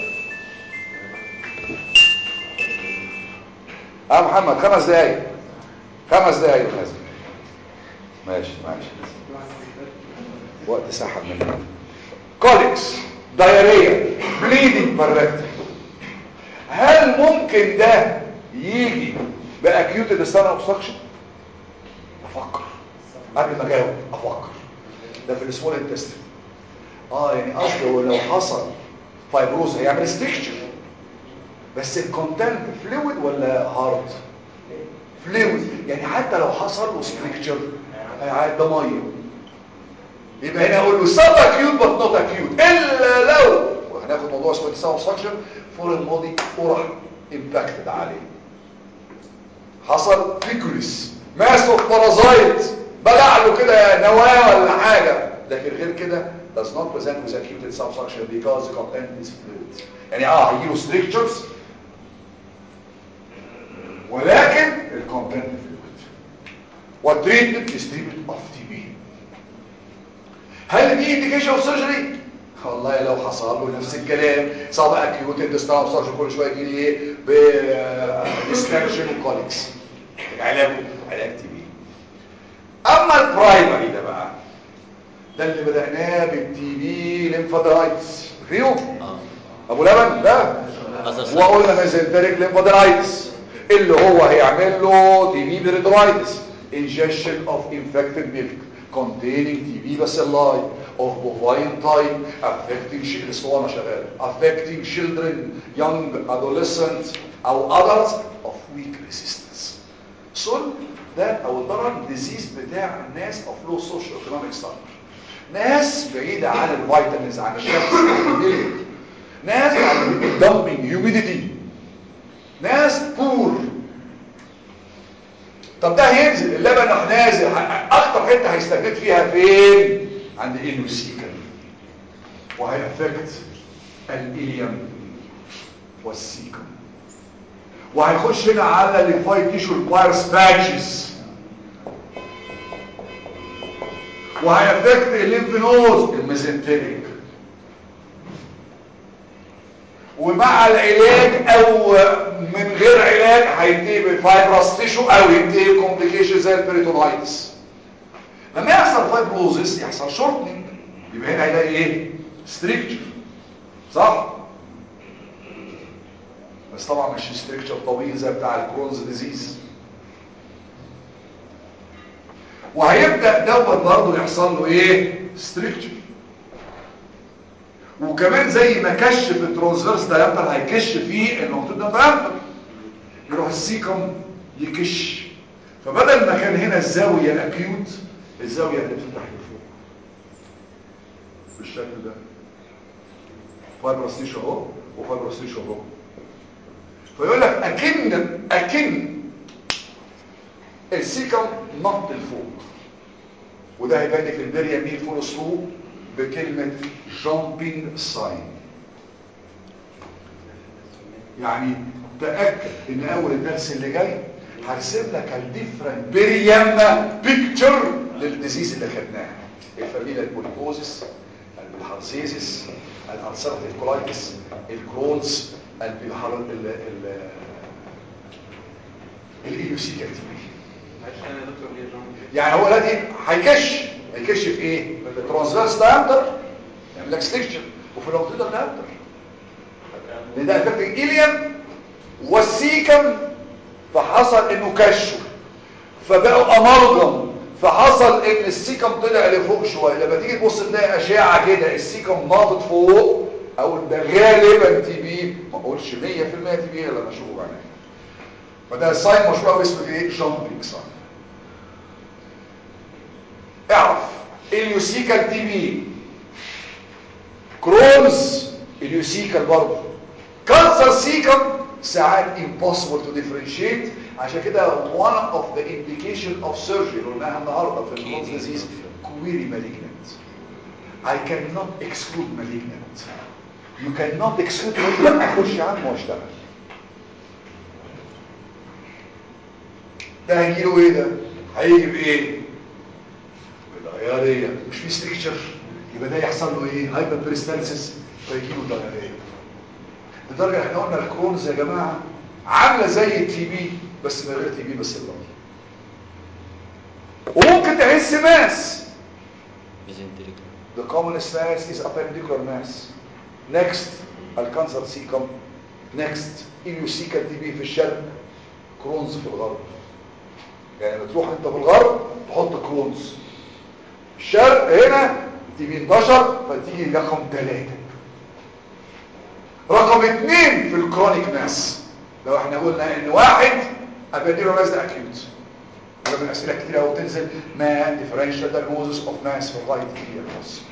اه محمد خمس دقايق خمس دقايق لازم ماشي ماشي وقت سحب مني كوليكس دايريا بليدنج بالركتم هل ممكن ده يجي باكيوت ديستان اوبستراكشن افكر قبل ما اجاوب افكر ده في السمول انتستين اه يعني اصله لو حصل فايبروز هيعمل ستيكشر بس الكونتنت فلويد ولا هارد فلويد يعني حتى لو حصل له ستريكتشر ده ميه يبقى هنا اقول له سب اكيوت بس نوت اكيوت الا لو وهناخد موضوع اسمه تساوي فانكشن فور الماضي قرح امباكتد عليه حصل فيكوليس ماسه بارازايت بلع له كده نواه ولا حاجه لكن غير كده does not present with acute subsuction because the content is fluid يعني اه هيجيله strictures ولكن الكونتنت fluid والتريتمنت is treatment of TB هل دي indication of surgery والله لو حصل له نفس الكلام سواء اكيوت اندستان سيرجري كل شويه يجي لي ايه بديستراكشن وكوليكس علاجه علاج تي بي اما البرايمري ده بقى ده اللي بدأناه بالتي بي ليمفادرايتس فيو اه ابو لبن ده أساس. وقلنا ميزنتريك ليمفادرايتس اللي هو هيعمل له تي بي بريدرايتس ingestion of infected milk containing TB bacilli of bovine type affecting children اسطوانه شغاله affecting children young adolescent او adults of weak resistance سل ده او الضرر ديزيز بتاع الناس of low social economic standard ناس بعيدة عن الفيتامينز عن الشمس عن الملك ناس عن dumping humidity ناس بور طب ده هينزل اللبن راح نازل ه- اكتر حته هيستهدف فيها فين عند الانوسيكال وهيأفكت الاليم والسيكم وهيخش هنا على الليمفايت تيشو البايرس باتشز وهيأفكت الليمف نود الميزنتريك ومع العلاج او من غير علاج هينتهي بالفايبرس تيشو او ينتهي بكومبليكيشن زي البريتونايتس لما يحصل فايبروزس يحصل شورتنج يبقى هنا هيلاقي ايه ستريكتشر صح بس طبعا مش ستريكتشر طويل زي بتاع الكرونز ديزيز وهيبدا دوت برضه يحصل له ايه ستريكتشر وكمان زي ما كشف الترانسفيرس دايمتر هيكش فيه المكتوب ده دايمتر يروح السيكم يكش فبدل ما كان هنا الزاويه اكيوت الزاويه هتفتح لفوق بالشكل ده فايبروستيش اهو وفايبروستيش اهو فيقول لك اكن اكن السيكم نط لفوق وده هيبان لي في البريا ميل فول سلو بكلمة jumping sign يعني تأكد ان اول الدرس اللي جاي هرسم لك الديفرنت بريم بيكتشر للديزيز اللي خدناها الفاميليا البوليكوزيس البلهارسيزيس الارثراتيف كولايتس الكرونز البلهار ال ال الايوسيكا عشان يا دكتور ليه جون يعني هو الذي هيكش هيكش في ايه في الترانسفيرس دايمتر يعمل لك سليكشن وفي اللونجيتودنال دايمتر لان ده افكت الاليم والسيكم فحصل انه كشوا فبقوا امالجم فحصل ان السيكم طلع لفوق شويه لما تيجي تبص تلاقي اشعه كده السيكم ناطط فوق او ده غالبا تي بي ما اقولش 100% تي بي لما اشوفه بعيني فده ساين مشهور قوي اسمه ايه جامبينج ساين اعرف اليوسيكال تي بي كرونز اليوسيكال برضه كانسر سيكم ساعات impossible to differentiate عشان كده one of the indication of surgery قلناها النهارده في الكرونز disease query malignant I cannot exclude malignant you cannot exclude malignant اخش يا عم واشتغل ده هيجيله ايه ده هيجي بايه بالدياريه مش في ستريكشر يبقى ده يحصل له ايه هايبر بريستالسيس فيجيله دياريه لدرجه احنا قلنا الكرونز يا جماعه عامله زي التي بي بس من غير تي بي بس اللون وممكن تحس ماس ميزنتريك The commonest mass is appendicular mass. Next, الكانسر سيكم. Next, إيوسيكا تي بي في الشرق. كرونز في الغرب. يعني بتروح انت في الغرب تحط كرونز. الشرق هنا تي بي انتشر فتيجي رقم ثلاثة. رقم اثنين في الكرونيك ماس. لو احنا قلنا ان واحد appendicular mass ده acute. وده من اسئله كتير قوي تنزل ما differential diagnosis of mass في الرايت ايلياس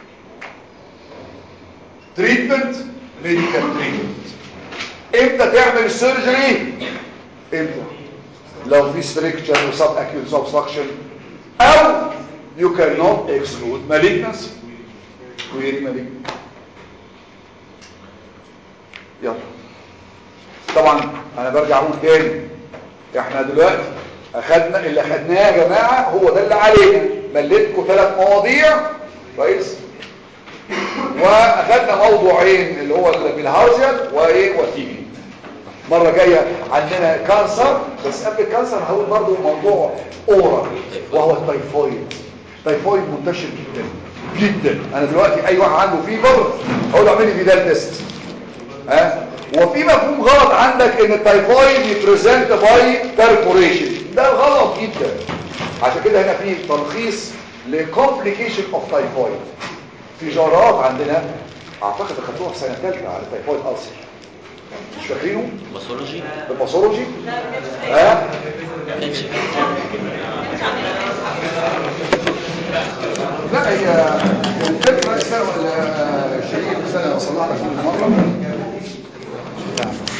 تريتمنت ميديكال تريتمنت امتى تعمل السيرجري امتى لو في ستريكتشر وسب اكيوت سبستراكشن او you cannot exclude malignancy query malignancy يلا طبعا انا برجع اقول تاني احنا دلوقتي اخدنا اللي اخدناه يا جماعه هو ده اللي علينا مليتكم ثلاث مواضيع كويس واخدنا موضوعين اللي هو البلهارزيال وايه والتيبي مره جايه عندنا كانسر بس قبل الكانسر هقول برضو موضوع اورا وهو التايفويد التايفويد منتشر جدا جدا انا دلوقتي اي واحد عنده فيبر اقول له اعمل لي فيدال تيست ها وفي مفهوم غلط عندك ان التايفويد يبريزنت باي بيرفوريشن ده غلط جدا عشان كده هنا في تلخيص لكومبليكيشن اوف تايفويد في جرات عندنا اعتقد اخدوها في سنه ثالثه على التايفويد ألسر مش فاكرينه باثولوجي الباثولوجي ها كانش لا هي الفكره السنه ولا شيء السنه وصلنا لك كل مره